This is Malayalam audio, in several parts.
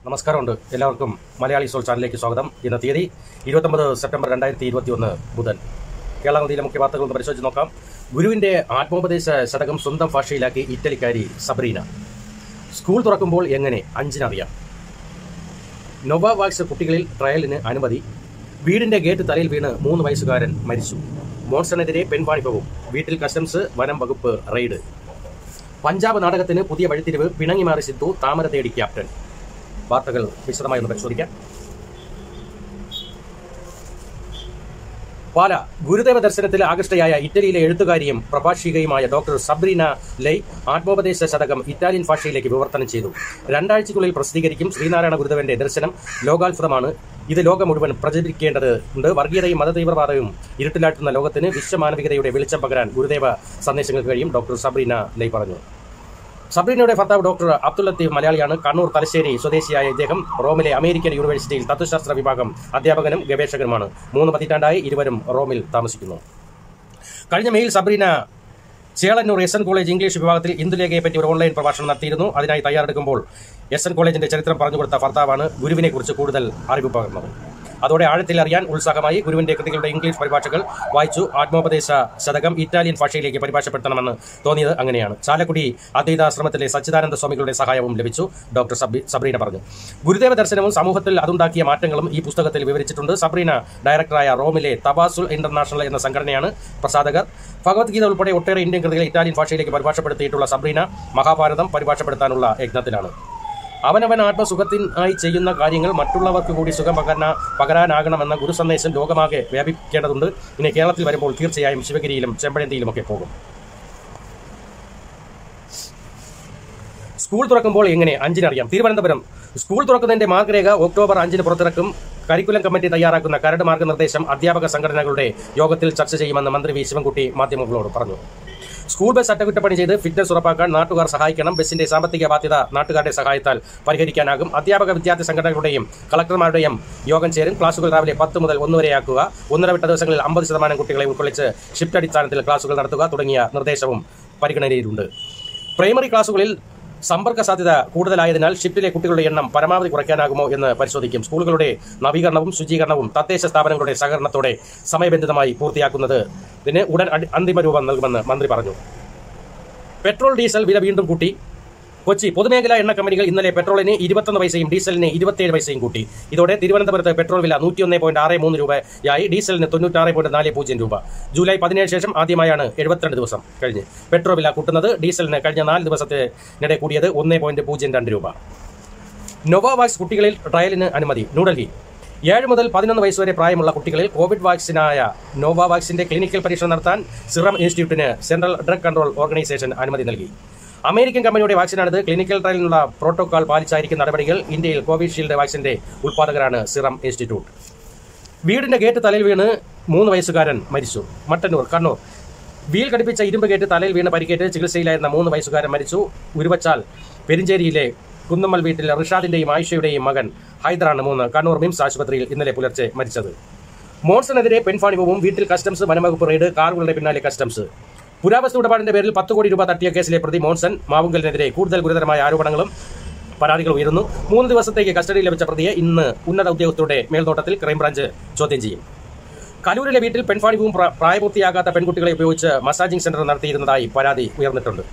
നമസ്കാരമുണ്ട് എല്ലാവർക്കും മലയാളി സോൾ ചാനലിലേക്ക് സ്വാഗതം ഇന്ന് തീയതി ഇരുപത്തൊമ്പത് സെപ്റ്റംബർ രണ്ടായിരത്തി ഇരുപത്തി ഒന്ന് ബുധൻ കേരള നദിയിലെ മുഖ്യ വാർത്തകൾ ഒന്ന് പരിശോധിച്ച് നോക്കാം ഗുരുവിന്റെ ആത്മോപദേശ ശതകം സ്വന്തം ഭാഷയിലാക്കി ഇറ്റലിക്കാരി സബ്രീന സ്കൂൾ തുറക്കുമ്പോൾ എങ്ങനെ അഞ്ചിനറിയാം നൊവാവാക്സ് കുട്ടികളിൽ ട്രയലിന് അനുമതി വീടിന്റെ ഗേറ്റ് തലയിൽ വീണ് മൂന്ന് വയസ്സുകാരൻ മരിച്ചു മോൺസണെതിരെ പെൺവാണിഭവും വീട്ടിൽ കസ്റ്റംസ് വനം വകുപ്പ് റെയ്ഡ് പഞ്ചാബ് നാടകത്തിന് പുതിയ വഴിത്തിരിവ് പിണങ്ങി മാറി സിദ്ധു താമര തേടി ക്യാപ്റ്റൻ വാർത്തകൾ വിശദമായി ഒന്ന് പരിശോധിക്കാം പാല ഗുരുദേവ ദർശനത്തിൽ ആകൃഷ്ടയായ ഇറ്റലിയിലെ എഴുത്തുകാരിയും പ്രഭാഷികയുമായ ഡോക്ടർ സബ്രീന ലൈ ആത്മോപദേശ ശതകം ഇറ്റാലിയൻ ഭാഷയിലേക്ക് വിവർത്തനം ചെയ്തു രണ്ടാഴ്ചയ്ക്കുള്ളിൽ പ്രസിദ്ധീകരിക്കും ശ്രീനാരായണ ഗുരുദേവന്റെ ദർശനം ലോകാത്ഭുതമാണ് ഇത് ലോകം മുഴുവൻ പ്രചരിപ്പിക്കേണ്ടത് ഉണ്ട് വർഗീയതയും മതതീവ്രവാദവും ഇരുട്ടിലാട്ടുന്ന ലോകത്തിന് വിശ്വമാനവികതയുടെ വെളിച്ചം പകരാൻ ഗുരുദേവ സന്ദേശങ്ങൾക്ക് കഴിയും ഡോക്ടർ സബ്രീന ലൈ പറഞ്ഞു സബ്രീനയുടെ ഭർത്താവ് ഡോക്ടർ അബ്ദുൽ ലത്തീഫ് മലയാളിയാണ് കണ്ണൂർ തലശ്ശേരി സ്വദേശിയായ ഇദ്ദേഹം റോമിലെ അമേരിക്കൻ യൂണിവേഴ്സിറ്റിയിൽ തത്വശാസ്ത്ര വിഭാഗം അധ്യാപകനും ഗവേഷകനുമാണ് മൂന്ന് പതിറ്റാണ്ടായി ഇരുവരും റോമിൽ താമസിക്കുന്നു കഴിഞ്ഞ മെയിൽ Sabrina Chelannur S N college English വിഭാഗത്തിൽ ഇന്ദുലേഖയെ പറ്റി ഒരു ഓൺലൈൻ പ്രഭാഷണം നടത്തിയിരുന്നു അതിനായി തയ്യാറെടുക്കുമ്പോൾ എസ് എൻ കോളേജിന്റെ ചരിത്രം പറഞ്ഞുകൊടുത്ത ഭർത്താവാണ് ഗുരുവിനെ കുറിച്ച് കൂടുതൽ അറിവ് പകർന്നത് അതോടെ ആഴത്തിൽ അറിയാൻ ഉത്സാഹമായി ഗുരുവിന്റെ കൃതികളുടെ ഇംഗ്ലീഷ് പരിഭാഷകൾ വായിച്ചു ആത്മോപദേശ ശതകം ഇറ്റാലിയൻ ഭാഷയിലേക്ക് പരിഭാഷപ്പെടുത്തണമെന്ന് തോന്നിയത് അങ്ങനെയാണ് ചാലക്കുടി അദ്വൈതാശ്രമത്തിലെ സച്ചിദാനന്ദ സ്വാമികളുടെ സഹായവും ലഭിച്ചു ഡോക്ടർ സബ്രി- സബ്രീന പറഞ്ഞു ഗുരുദേവ ദർശനവും സമൂഹത്തിൽ അതുണ്ടാക്കിയ മാറ്റങ്ങളും ഈ പുസ്തകത്തിൽ വിവരിച്ചിട്ടുണ്ട് സബ്രീന ഡയറക്ടറായ റോമിലെ തബാസുൽ ഇന്റർനാഷണൽ എന്ന സംഘടനയാണ് പ്രസാധകർ ഭഗവത്ഗീത ഉൾപ്പെടെ ഒട്ടേറെ ഇന്ത്യൻ കൃതികൾ ഇറ്റാലിയൻ ഭാഷയിലേക്ക് പരിഭാഷപ്പെടുത്തിയിട്ടുള്ള സബ്രീന മഹാഭാരതം പരിഭാഷപ്പെടുത്താനുള്ള യജ്ഞത്തിലാണ് അവനവൻ ആത്മസുഖത്തിനായി ചെയ്യുന്ന കാര്യങ്ങൾ മറ്റുള്ളവർക്ക് കൂടി സുഖം പകരാ പകരാനാകണമെന്ന ഗുരു സന്ദേശം ലോകമാകെ വ്യാപിക്കേണ്ടതുണ്ട് ഇനി കേരളത്തിൽ വരുമ്പോൾ തീർച്ചയായും ശിവഗിരിയിലും ചെമ്പഴന്തിയിലുമൊക്കെ പോകും സ്കൂൾ തുറക്കുമ്പോൾ എങ്ങനെ അഞ്ചിനറിയാം തിരുവനന്തപുരം സ്കൂൾ തുറക്കുന്നതിന്റെ മാർഗരേഖ ഒക്ടോബർ അഞ്ചിന് പുറത്തിറക്കും കരിക്കുലം കമ്മിറ്റി തയ്യാറാക്കുന്ന കരട് മാർഗനിർദ്ദേശം അധ്യാപക സംഘടനകളുടെ യോഗത്തിൽ ചർച്ച ചെയ്യുമെന്ന് മന്ത്രി വി ശിവൻകുട്ടി മാധ്യമങ്ങളോട് പറഞ്ഞു സ്കൂൾ ബസ് അറ്റകുറ്റപ്പണി ചെയ്ത് ഫിറ്റ്നസ് ഉറപ്പാക്കാൻ നാട്ടുകാർ സഹായിക്കണം ബസിന്റെ സാമ്പത്തിക ബാധ്യത നാട്ടുകാരുടെ സഹായത്താൽ പരിഹരിക്കാനാകും അധ്യാപക വിദ്യാർത്ഥി സംഘടനകളുടെയും കളക്ടർമാരുടെയും യോഗം ചേരും ക്ലാസുകൾ രാവിലെ പത്ത് മുതൽ ഒന്ന് വരെയാക്കുക ഒന്നര വിട്ട ദിവസങ്ങളിൽ അമ്പത് ശതമാനം കുട്ടികളെ ഉൾക്കൊള്ളിച്ച് ഷിഫ്റ്റ് അടിസ്ഥാനത്തിൽ ക്ലാസുകൾ നടത്തുക തുടങ്ങിയ നിർദ്ദേശവും പരിഗണനയിലുണ്ട് പ്രൈമറി ക്ലാസുകളിൽ സമ്പർക്ക സാധ്യത കൂടുതലായതിനാൽ ഷിഫ്റ്റിലെ കുട്ടികളുടെ എണ്ണം പരമാവധി കുറയ്ക്കാനാകുമോ എന്ന് പരിശോധിക്കും സ്കൂളുകളുടെ നവീകരണവും ശുചീകരണവും തദ്ദേശ സ്ഥാപനങ്ങളുടെ സഹകരണത്തോടെ സമയബന്ധിതമായി പൂർത്തിയാക്കുന്നത് ഇതിന് ഉടൻ അടി- അന്തിമ രൂപം നൽകുമെന്ന് മന്ത്രി പറഞ്ഞു പെട്രോൾ ഡീസൽ വില വീണ്ടും കൂട്ടി കൊച്ചി പൊതുമേഖലാ എണ്ണ കമ്പനികൾ ഇന്നലെ പെട്രോളിന് ഇരുപത്തൊന്ന് പൈസയും ഡീസലിന് ഇരുപത്തിയേഴ് പൈസയും കൂട്ടി ഇതോടെ തിരുവനന്തപുരത്ത് പെട്രോൾ വില നൂറ്റിയൊന്ന് പോയിന്റ് ആറ് മൂന്ന് രൂപയായി ഡീസലിന് തൊണ്ണൂറ്റാറ് പോയിന്റ് നാല് പൂജ്യം രൂപ ജൂലൈ പതിനേഴ് ശേഷം ആദ്യമായാണ് എഴുപത്തിരണ്ട് ദിവസം കഴിഞ്ഞ് പെട്രോൾ വില കൂട്ടുന്നത് ഡീസലിന് കഴിഞ്ഞ നാല് ദിവസത്തിനിടെ കൂടിയത് ഒന്ന് പോയിന്റ് പൂജ്യം രണ്ട് രൂപ നൊവാവാക്സ് കുട്ടികളിൽ ട്രയലിന് അനുമതി ന്യൂഡൽഹി ഏഴ് മുതൽ പതിനൊന്ന് വയസ്സ് വരെ പ്രായമുള്ള കുട്ടികളിൽ കോവിഡ് വാക്സിനായ നോവാവാക്സിന്റെ ക്ലിനിക്കൽ പരീക്ഷണം നടത്താൻ സിറം ഇൻസ്റ്റിറ്റ്യൂട്ടിന് സെൻട്രൽ ഡ്രഗ് കൺട്രോൾ ഓർഗനൈസേഷൻ അനുമതി നൽകി അമേരിക്കൻ കമ്പനിയുടെ വാക്സിനാണിത് ക്ലിനിക്കൽ ട്രയലിനുള്ള പ്രോട്ടോകോൾ പാലിച്ചായിരിക്കും നടപടികൾ ഇന്ത്യയിൽ കോവിഷീൽഡ് വാക്സിന്റെ ഉൽപ്പാദകരാണ് സിറം ഇൻസ്റ്റിറ്റ്യൂട്ട് വീടിന്റെ ഗേറ്റ് തലയിൽ വീണ് മൂന്ന് വയസ്സുകാരൻ മരിച്ചു മട്ടന്നൂർ കണ്ണൂർ വീൽ ഘടിപ്പിച്ച ഇരുമ്പ് ഗേറ്റ് തലയിൽ വീണ് പരിക്കേറ്റ് ചികിത്സയിലായിരുന്ന മൂന്ന് വയസ്സുകാരൻ മരിച്ചു ഉരുവച്ചാൽ പെരിഞ്ചേരിയിലെ കുന്നമ്മൽ വീട്ടിൽ റിഷാദിന്റെയും ആയിഷയുടെയും മകൻ ഹൈദറാണ് മൂന്ന് കണ്ണൂർ മിംസ് ആശുപത്രിയിൽ ഇന്നലെ പുലർച്ചെ മരിച്ചത് മോൺസണെതിരെ പെൺഫാണിഭവും വീട്ടിൽ കസ്റ്റംസ് വനംവകുപ്പ് റെയ്ഡ് കാറുകളുടെ പിന്നാലെ കസ്റ്റംസ് പുരാവസ്തു ഇടപാടിന്റെ പേരിൽ പത്ത് കോടി രൂപ തട്ടിയ കേസിലെ പ്രതി മോൺസൺ മാവുങ്കലിനെതിരെ കൂടുതൽ ഗുരുതരമായ ആരോപണങ്ങളും പരാതികൾ ഉയരുന്നു മൂന്ന് ദിവസത്തേക്ക് കസ്റ്റഡിയിൽ ലഭിച്ച പ്രതിയെ ഇന്ന് ഉന്നത ഉദ്യോഗസ്ഥരുടെ മേൽനോട്ടത്തിൽ ക്രൈംബ്രാഞ്ച് ചോദ്യം ചെയ്യും കലൂരിലെ വീട്ടിൽ പെൺഫാണിഭവും പ്ര- പ്രായപൂർത്തിയാകാത്ത പെൺകുട്ടികളെ ഉപയോഗിച്ച് മസാജിംഗ് സെന്റർ നടത്തിയിരുന്നതായി പരാതി ഉയർന്നിട്ടുണ്ട്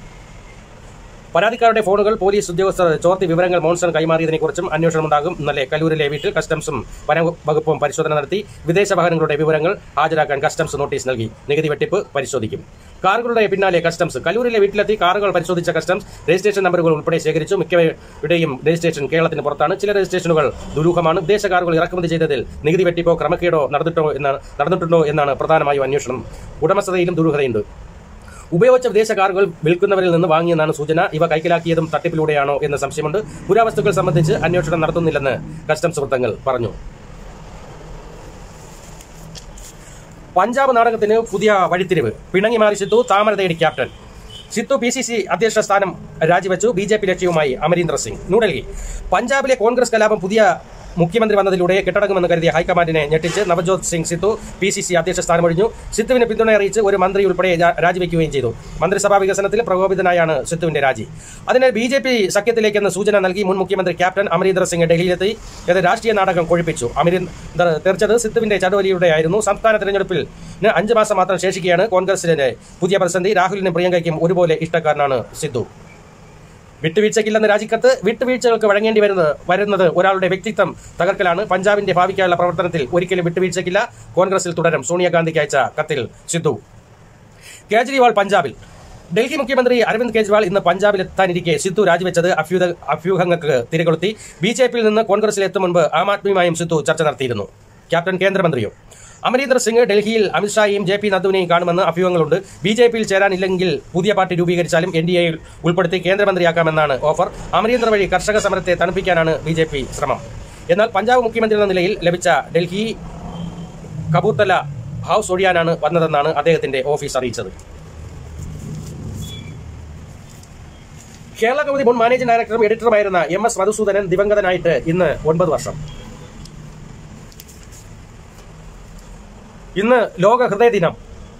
പരാതിക്കാരുടെ ഫോണുകൾ പോലീസ് ഉദ്യോഗസ്ഥർ ചോർത്തി വിവരങ്ങൾ മോൺസൺ കൈമാറിയതിനെക്കുറിച്ചും അന്വേഷണമുണ്ടാകും ഇന്നലെ കലൂരിലെ വീട്ടിൽ കസ്റ്റംസും വനവകുപ്പും പരിശോധന നടത്തി വിദേശ വാഹനങ്ങളുടെ വിവരങ്ങൾ ഹാജരാക്കാൻ കസ്റ്റംസ് നോട്ടീസ് നൽകി നികുതി വെട്ടിപ്പ് പരിശോധിക്കും കാറുകളുടെ പിന്നാലെ കസ്റ്റംസ് കലൂരിലെ വീട്ടിലെത്തി കാറുകൾ പരിശോധിച്ച കസ്റ്റംസ് രജിസ്ട്രേഷൻ നമ്പറുകൾ ഉൾപ്പെടെ ശേഖരിച്ചു മിക്കവരുടെയും രജിസ്ട്രേഷൻ കേരളത്തിന് പുറത്താണ് ചില രജിസ്ട്രേഷനുകൾ ദുരൂഹമാണ് വിദേശ കാറുകൾ ഇറക്കുമതി ചെയ്തതിൽ നികുതി വെട്ടിപ്പോ ക്രമക്കേടോ നടന്നിട്ടോ എന്നാണ് നടന്നിട്ടുണ്ടോ എന്നാണ് പ്രധാനമായും അന്വേഷണം ഉടമസ്ഥതയിലും ദുരൂഹതയുണ്ട് ഉപയോഗിച്ച വിദേശ കാറുകൾ വിൽക്കുന്നവരിൽ നിന്ന് വാങ്ങിയെന്നാണ് സൂചന ഇവ കൈക്കലാക്കിയതും തട്ടിപ്പിലൂടെയാണോ എന്ന് സംശയമുണ്ട് പുരാവസ്തുക്കൾ സംബന്ധിച്ച് അന്വേഷണം നടത്തുന്നില്ലെന്ന് കസ്റ്റംസ് വൃത്തങ്ങൾ പറഞ്ഞു പഞ്ചാബ് നാടകത്തിന് പുതിയ വഴിത്തിരിവ് പിണങ്ങി മാറി സിദ്ധു താമര തേടി captain Sidhu P C C അധ്യക്ഷ സ്ഥാനം രാജിവെച്ചു ബി ജെ പി ലക്ഷ്യവുമായി അമരീന്ദർ സിംഗ് ന്യൂഡൽഹി പഞ്ചാബിലെ കോൺഗ്രസ് കലാപം പുതിയ മുഖ്യമന്ത്രി വന്നതിലൂടെ കെട്ടടങ്ങുമെന്ന് കരുതിയ ഹൈക്കമാൻഡിനെ ഞെട്ടിച്ച് Navjot Singh Sidhu P C C അധ്യക്ഷ സ്ഥാനമൊഴിഞ്ഞു സിത്തുവിന് പിന്തുണ അറിയിച്ച് ഒരു മന്ത്രി ഉൾപ്പെടെ രാ- രാജിവെക്കുകയും ചെയ്തു മന്ത്രിസഭാ വികസനത്തിൽ പ്രകോപിതനായാണ് സിത്തുവിന്റെ രാജി അതിന് ബി ജെ പി സഖ്യത്തിലേക്കെന്ന് സൂചന നൽകി മുൻ മുഖ്യമന്ത്രി ക്യാപ്റ്റൻ അമരീന്ദർ സിംഗ് ഡൽഹിയിലെത്തി ഇത് രാഷ്ട്രീയ നാടകം കൊഴിപ്പിച്ചു അമരീന്ദർ തെറിച്ചത് സിത്തുവിന്റെ ചടുവലിയുടെയായിരുന്നു സംസ്ഥാന തെരഞ്ഞെടുപ്പിൽ ന് അഞ്ച് മാസം മാത്രം ശേഷിക്കുകയാണ് കോൺഗ്രസിന്റെ പുതിയ പ്രതിസന്ധി രാഹുലിനും പ്രിയങ്കയ്ക്കും ഒരുപോലെ ഇഷ്ടക്കാരനാണ് സിദ്ധു വിട്ടുവീഴ്ചയ്ക്കില്ലെന്ന് രാജിക്കത്ത് വിട്ടുവീഴ്ചകൾക്ക് വഴങ്ങേണ്ടി വരുന്നത് വരുന്നത് ഒരാളുടെ വ്യക്തിത്വം തകർക്കലാണ് പഞ്ചാബിന്റെ ഭാവിക്കായുള്ള പ്രവർത്തനത്തിൽ ഒരിക്കലും വിട്ടുവീഴ്ചയ്ക്കില്ല കോൺഗ്രസിൽ തുടരും സോണിയാഗാന്ധിക്ക് അയച്ച കത്തിൽ സിദ്ധു കേജ്രിവാൾ പഞ്ചാബിൽ ഡൽഹി മുഖ്യമന്ത്രി അരവിന്ദ് കെജ്രിവാൾ ഇന്ന് പഞ്ചാബിലെത്താനിരിക്കെ സിദ്ധു രാജിവെച്ചത് അഭ്യൂത അഭ്യൂഹങ്ങൾക്ക് തിരികൊളുത്തി ബി ജെ പിയിൽ നിന്ന് കോൺഗ്രസിലെത്തും മുൻപ് ആം ആദ്മിയുമായും സിദ്ധു ചർച്ച നടത്തിയിരുന്നു ക്യാപ്റ്റൻ കേന്ദ്രമന്ത്രിയും അമരീന്ദർ സിംഗ് ഡൽഹിയിൽ അമിത്ഷായെയും ജെ പി നദ്ദുവിനെയും കാണുമെന്ന് അഭ്യൂഹങ്ങളുണ്ട് ബി ജെ പിയിൽ ചേരാനില്ലെങ്കിൽ പുതിയ പാർട്ടി രൂപീകരിച്ചാലും എൻ ഡി എയിൽ ഉൾപ്പെടുത്തി കേന്ദ്രമന്ത്രിയാക്കാമെന്നാണ് ഓഫർ അമരീന്ദർ വഴി കർഷക സമരത്തെ തണുപ്പിക്കാനാണ് ബി ജെ പി ശ്രമം എന്നാൽ പഞ്ചാബ് മുഖ്യമന്ത്രി എന്ന നിലയിൽ ലഭിച്ച ഡൽഹി കപൂർത്തല ഹൌസ് ഒഴിയാനാണ് വന്നതെന്നാണ് അദ്ദേഹത്തിന്റെ ഓഫീസ് അറിയിച്ചത് കേരള കൗമുദി മുൻ മാനേജിംഗ് ഡയറക്ടറും എഡിറ്ററുമായിരുന്ന എം എസ് മധുസൂദനൻ ദിവംഗതനായിട്ട് ഇന്ന് ഒൻപത് വർഷം ഇന്ന് ലോക ഹൃദയ ദിനം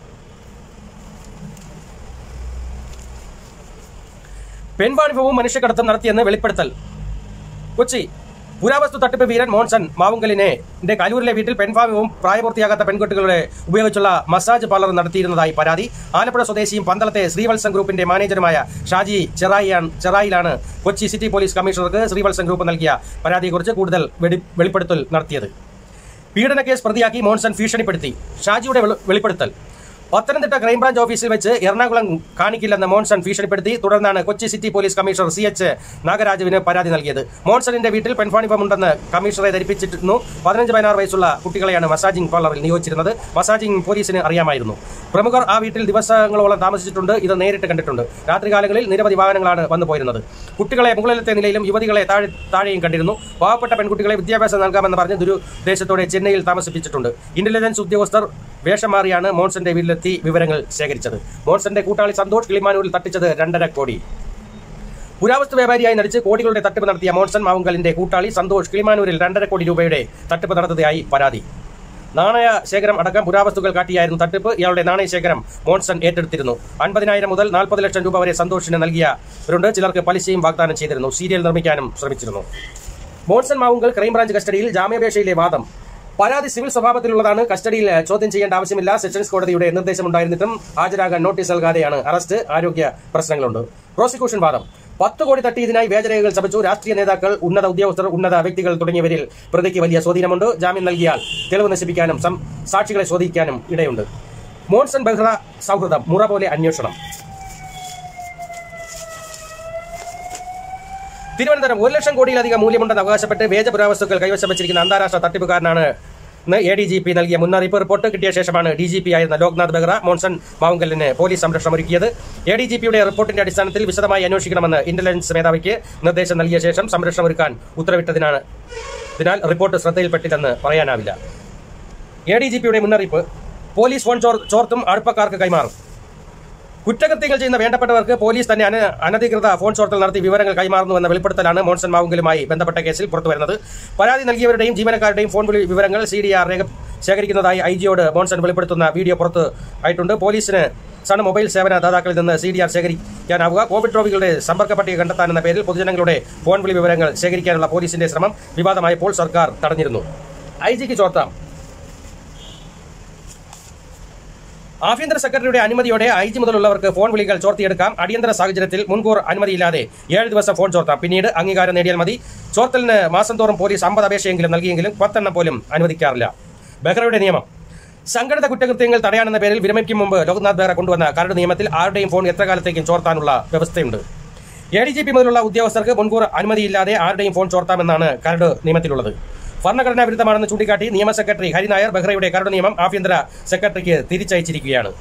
പെൺവാണിഭവും മനുഷ്യക്കടത്തും നടത്തിയെന്ന് വെളിപ്പെടുത്തൽ കൊച്ചി പുരാവസ്തു തട്ടിപ്പ് വീരൻ മോൺസൺ മാവുങ്കലിനെ ന്റെ കലൂരിലെ വീട്ടിൽ പെൺവാണിഭവും പ്രായപൂർത്തിയാകാത്ത പെൺകുട്ടികളെ ഉപയോഗിച്ചുള്ള മസാജ് പാർലർ നടത്തിയിരുന്നതായി പരാതി ആലപ്പുഴ സ്വദേശിയും പന്തളത്തെ ശ്രീവത്സം ഗ്രൂപ്പിന്റെ മാനേജറുമായ ഷാജി ചെറായിയാണ് ചെറായിലാണ് കൊച്ചി സിറ്റി പോലീസ് കമ്മീഷണർക്ക് ശ്രീവത്സം ഗ്രൂപ്പ് നൽകിയ പരാതിയെക്കുറിച്ച് കൂടുതൽ വെടി- വെളിപ്പെടുത്തൽ നടത്തിയത് പീഡന കേസ് പ്രതിയാക്കി മോൺസൺ ഭീഷണിപ്പെടുത്തി ഷാജിയുടെ വെളി- വെളിപ്പെടുത്തൽ പത്തനംതിട്ട ക്രൈംബ്രാഞ്ച് ഓഫീസിൽ വെച്ച് എറണാകുളം കാണിക്കില്ലെന്ന് മോൺസൺ ഭീഷണിപ്പെടുത്തി തുടർന്നാണ് Kochi city police commissioner C H നാഗരാജുവിന് പരാതി നൽകിയത് മോൺസണിന്റെ വീട്ടിൽ പെൺഫാണിപ്പമുണ്ടെന്ന് കമ്മീഷണറെ ധരിപ്പിച്ചിരുന്നു പതിനഞ്ച് പതിനാറ് വയസ്സുള്ള കുട്ടികളെയാണ് മസാജിംഗ് പാർലറിൽ നിയോഗിച്ചിരുന്നത് മസാജിംഗ് പോലീസിന് അറിയാമായിരുന്നു പ്രമുഖർ ആ വീട്ടിൽ ദിവസങ്ങളോളം താമസിച്ചിട്ടുണ്ട് ഇത് നേരിട്ട് കണ്ടിട്ടുണ്ട് രാത്രികാലങ്ങളിൽ നിരവധി വാഹനങ്ങളാണ് വന്നു പോയിരുന്നത് കുട്ടികളെ മുകളിലത്തെ നിലയിലും യുവതികളെ താഴെ താഴെയും കണ്ടിരുന്നു പാവപ്പെട്ട പെൺകുട്ടികളെ വിദ്യാഭ്യാസം നൽകാമെന്ന് പറഞ്ഞ് ദുരുദ്ദേശത്തോടെ ചെന്നൈയിൽ താമസിപ്പിച്ചിട്ടുണ്ട് ഇന്റലിജൻസ് ഉദ്യോഗസ്ഥർ വേഷം മാറിയാണ് മോൺസന്റെ വീട്ടിലെത്തി വിവരങ്ങൾ ശേഖരിച്ചത് മോൺസന്റെ കൂട്ടാളി സന്തോഷ് കിളിമാനൂരിൽ തട്ടിച്ചത് രണ്ടര കോടി പുരാവസ്തു വ്യാപാരിയായി നടിച്ച് കോടികളുടെ തട്ടിപ്പ് നടത്തിയ മോൺസൺ മാവുങ്കലിന്റെ കൂട്ടാളി സന്തോഷ് കിളിമാനൂരിൽ രണ്ടര കോടി രൂപയുടെ തട്ടിപ്പ് നടത്തിയതായി പരാതി നാണയ ശേഖരം അടക്കം പുരാവസ്തുക്കൾ കാട്ടിയായിരുന്നു തട്ടിപ്പ് ഇയാളുടെ നാണയ ശേഖരം മോൺസൺ ഏറ്റെടുത്തിരുന്നു അൻപതിനായിരം മുതൽ നാൽപ്പത് ലക്ഷം രൂപ വരെ സന്തോഷിന് നൽകിയവരുണ്ട് ചിലർക്ക് പലിശയും വാഗ്ദാനം ചെയ്തിരുന്നു സീരിയൽ നിർമ്മിക്കാനും ശ്രമിച്ചിരുന്നു മോൺസൺ മാവുങ്കൽ ക്രൈംബ്രാഞ്ച് കസ്റ്റഡിയിൽ ജാമ്യാപേക്ഷയിലെ വാദം പരാതി സിവിൽ സ്വഭാവത്തിലുള്ളതാണ് കസ്റ്റഡിയിൽ ചോദ്യം ചെയ്യേണ്ട ആവശ്യമില്ല സെഷൻസ് കോടതിയുടെ നിർദ്ദേശമുണ്ടായിരുന്നിട്ടും ഹാജരാകാൻ നോട്ടീസ് നൽകാതെയാണ് അറസ്റ്റ് ആരോഗ്യ പ്രശ്നങ്ങളുണ്ട് പ്രോസിക്യൂഷൻ വാദം പത്ത് കോടി തട്ടി ഇതിനായി വ്യാജരേഖകൾ ചമച്ചു രാഷ്ട്രീയ നേതാക്കൾ ഉന്നത ഉദ്യോഗസ്ഥർ ഉന്നത വ്യക്തികൾ തുടങ്ങിയവരിൽ പ്രതിക്ക് വലിയ സ്വാധീനമുണ്ട് ജാമ്യം നൽകിയാൽ തെളിവ് നശിപ്പിക്കാനും സം- സാക്ഷികളെ ശോധിക്കാനും ഇടയുണ്ട് മോൺസൺ ബെഹ്റ സൗഹൃദം മുറ പോലെ അന്വേഷണം തിരുവനന്തപുരം ഒരു ലക്ഷം കോടിയിലധികം മൂല്യമുണ്ടെന്ന് അവകാശപ്പെട്ട് വേജ പുരാവസ്തുക്കൾ കൈവശം വെച്ചിരിക്കുന്ന അന്താരാഷ്ട്ര തട്ടിപ്പുകാരനാണ് എ ഡി ജി പി നൽകിയ മുന്നറിയിപ്പ് റിപ്പോർട്ട് കിട്ടിയ ശേഷമാണ് ഡി ജി പി ആയിരുന്ന ലോക്നാഥ് ബെഹ്റ മോൺസൺ മാവുങ്കലിന് പോലീസ് സംരക്ഷണം ഒരുക്കിയത് എ ഡി ജി പിയുടെ റിപ്പോർട്ടിന്റെ അടിസ്ഥാനത്തിൽ വിശദമായി അന്വേഷിക്കണമെന്ന് ഇന്റലിജൻസ് മേധാവിക്ക് നിർദ്ദേശം നൽകിയ ശേഷം സംരക്ഷണം ഒരുക്കാൻ ഉത്തരവിട്ടതിനാണ് അതിനാൽ റിപ്പോർട്ട് ശ്രദ്ധയിൽപ്പെട്ടില്ലെന്ന് പറയാനാവില്ല എ ഡി ജി പിയുടെ മുന്നറിയിപ്പ് പോലീസ് ഫോൺ ചോർ- ചോർത്തും അടുപ്പക്കാർക്ക് കൈമാറും കുറ്റകൃത്യങ്ങൾ ചെയ്യുന്ന വേണ്ടപ്പെട്ടവർക്ക് പോലീസ് തന്നെ അന അനധികൃത ഫോൺ ചോർത്തൽ നടത്തി വിവരങ്ങൾ കൈമാറുന്നുവെന്ന വെളിപ്പെടുത്തലാണ് മോൺസൺ മാവുങ്കലുമായി ബന്ധപ്പെട്ട കേസിൽ പുറത്തുവരുന്നത് പരാതി നൽകിയവരുടെയും ജീവനക്കാരുടെയും ഫോൺ വിളി വിവരങ്ങൾ സി ഡി ആർ രേഖ ശേഖരിക്കുന്നതായി ഐ ജിയോട് മോൺസൺ വെളിപ്പെടുത്തുന്ന വീഡിയോ പുറത്ത് ആയിട്ടുണ്ട് പോലീസിന് സൺ മൊബൈൽ സേവന ദാതാക്കളിൽ നിന്ന് സി ഡി ആർ ശേഖരിക്കാനാവുക കോവിഡ് രോഗികളുടെ സമ്പർക്ക പട്ടിക കണ്ടെത്താനെന്ന പേരിൽ പൊതുജനങ്ങളുടെ ഫോൺ വിളി വിവരങ്ങൾ ശേഖരിക്കാനുള്ള പോലീസിന്റെ ശ്രമം വിവാദമായപ്പോൾ സർക്കാർ തടഞ്ഞിരുന്നു ഐ ജിക്ക് ചോർത്താം ആഭ്യന്തര സെക്രട്ടറിയുടെ അനുമതിയോടെ ഐ ജി മുതലുള്ളവർക്ക് ഫോൺ വിളികൾ ചോർത്തിയെടുക്കാം അടിയന്തര സാഹചര്യത്തിൽ മുൻകൂർ അനുമതിയില്ലാതെ ഏഴ് ദിവസം ഫോൺ ചോർത്താം പിന്നീട് അംഗീകാരം നേടിയാൽ മതി ചോർത്തലിന് മാസം തോറും പോലീസ് അമ്പത് അപേക്ഷയെങ്കിലും നൽകിയെങ്കിലും പത്തെണ്ണം പോലും അനുവദിക്കാറില്ല ബെഹ്റയുടെ നിയമം സംഘടിത കുറ്റകൃത്യങ്ങൾ തടയാനെന്ന പേരിൽ വിരമിക്കും മുമ്പ് ലോക്നാഥ് ബെഹ്റ കൊണ്ടുവന്ന കരട് നിയമത്തിൽ ആരുടെയും ഫോൺ എത്ര കാലത്തേക്കും ചോർത്താനുള്ള വ്യവസ്ഥയുണ്ട് എ ഡി ജി പി മുതലുള്ള ഉദ്യോഗസ്ഥർക്ക് മുൻകൂർ അനുമതിയില്ലാതെ ആരുടെയും ഫോൺ ചോർത്താമെന്നാണ് കരട് നിയമത്തിലുള്ളത് ഭരണഘടനാ വിരുദ്ധമാണെന്ന് ചൂണ്ടിക്കാട്ടി നിയമ സെക്രട്ടറി ഹരിനായർ ബെഹ്റയുടെ കരട് നിയമം ആഭ്യന്തര സെക്രട്ടറിക്ക് തിരിച്ചയച്ചിരിക്കുകയാണ്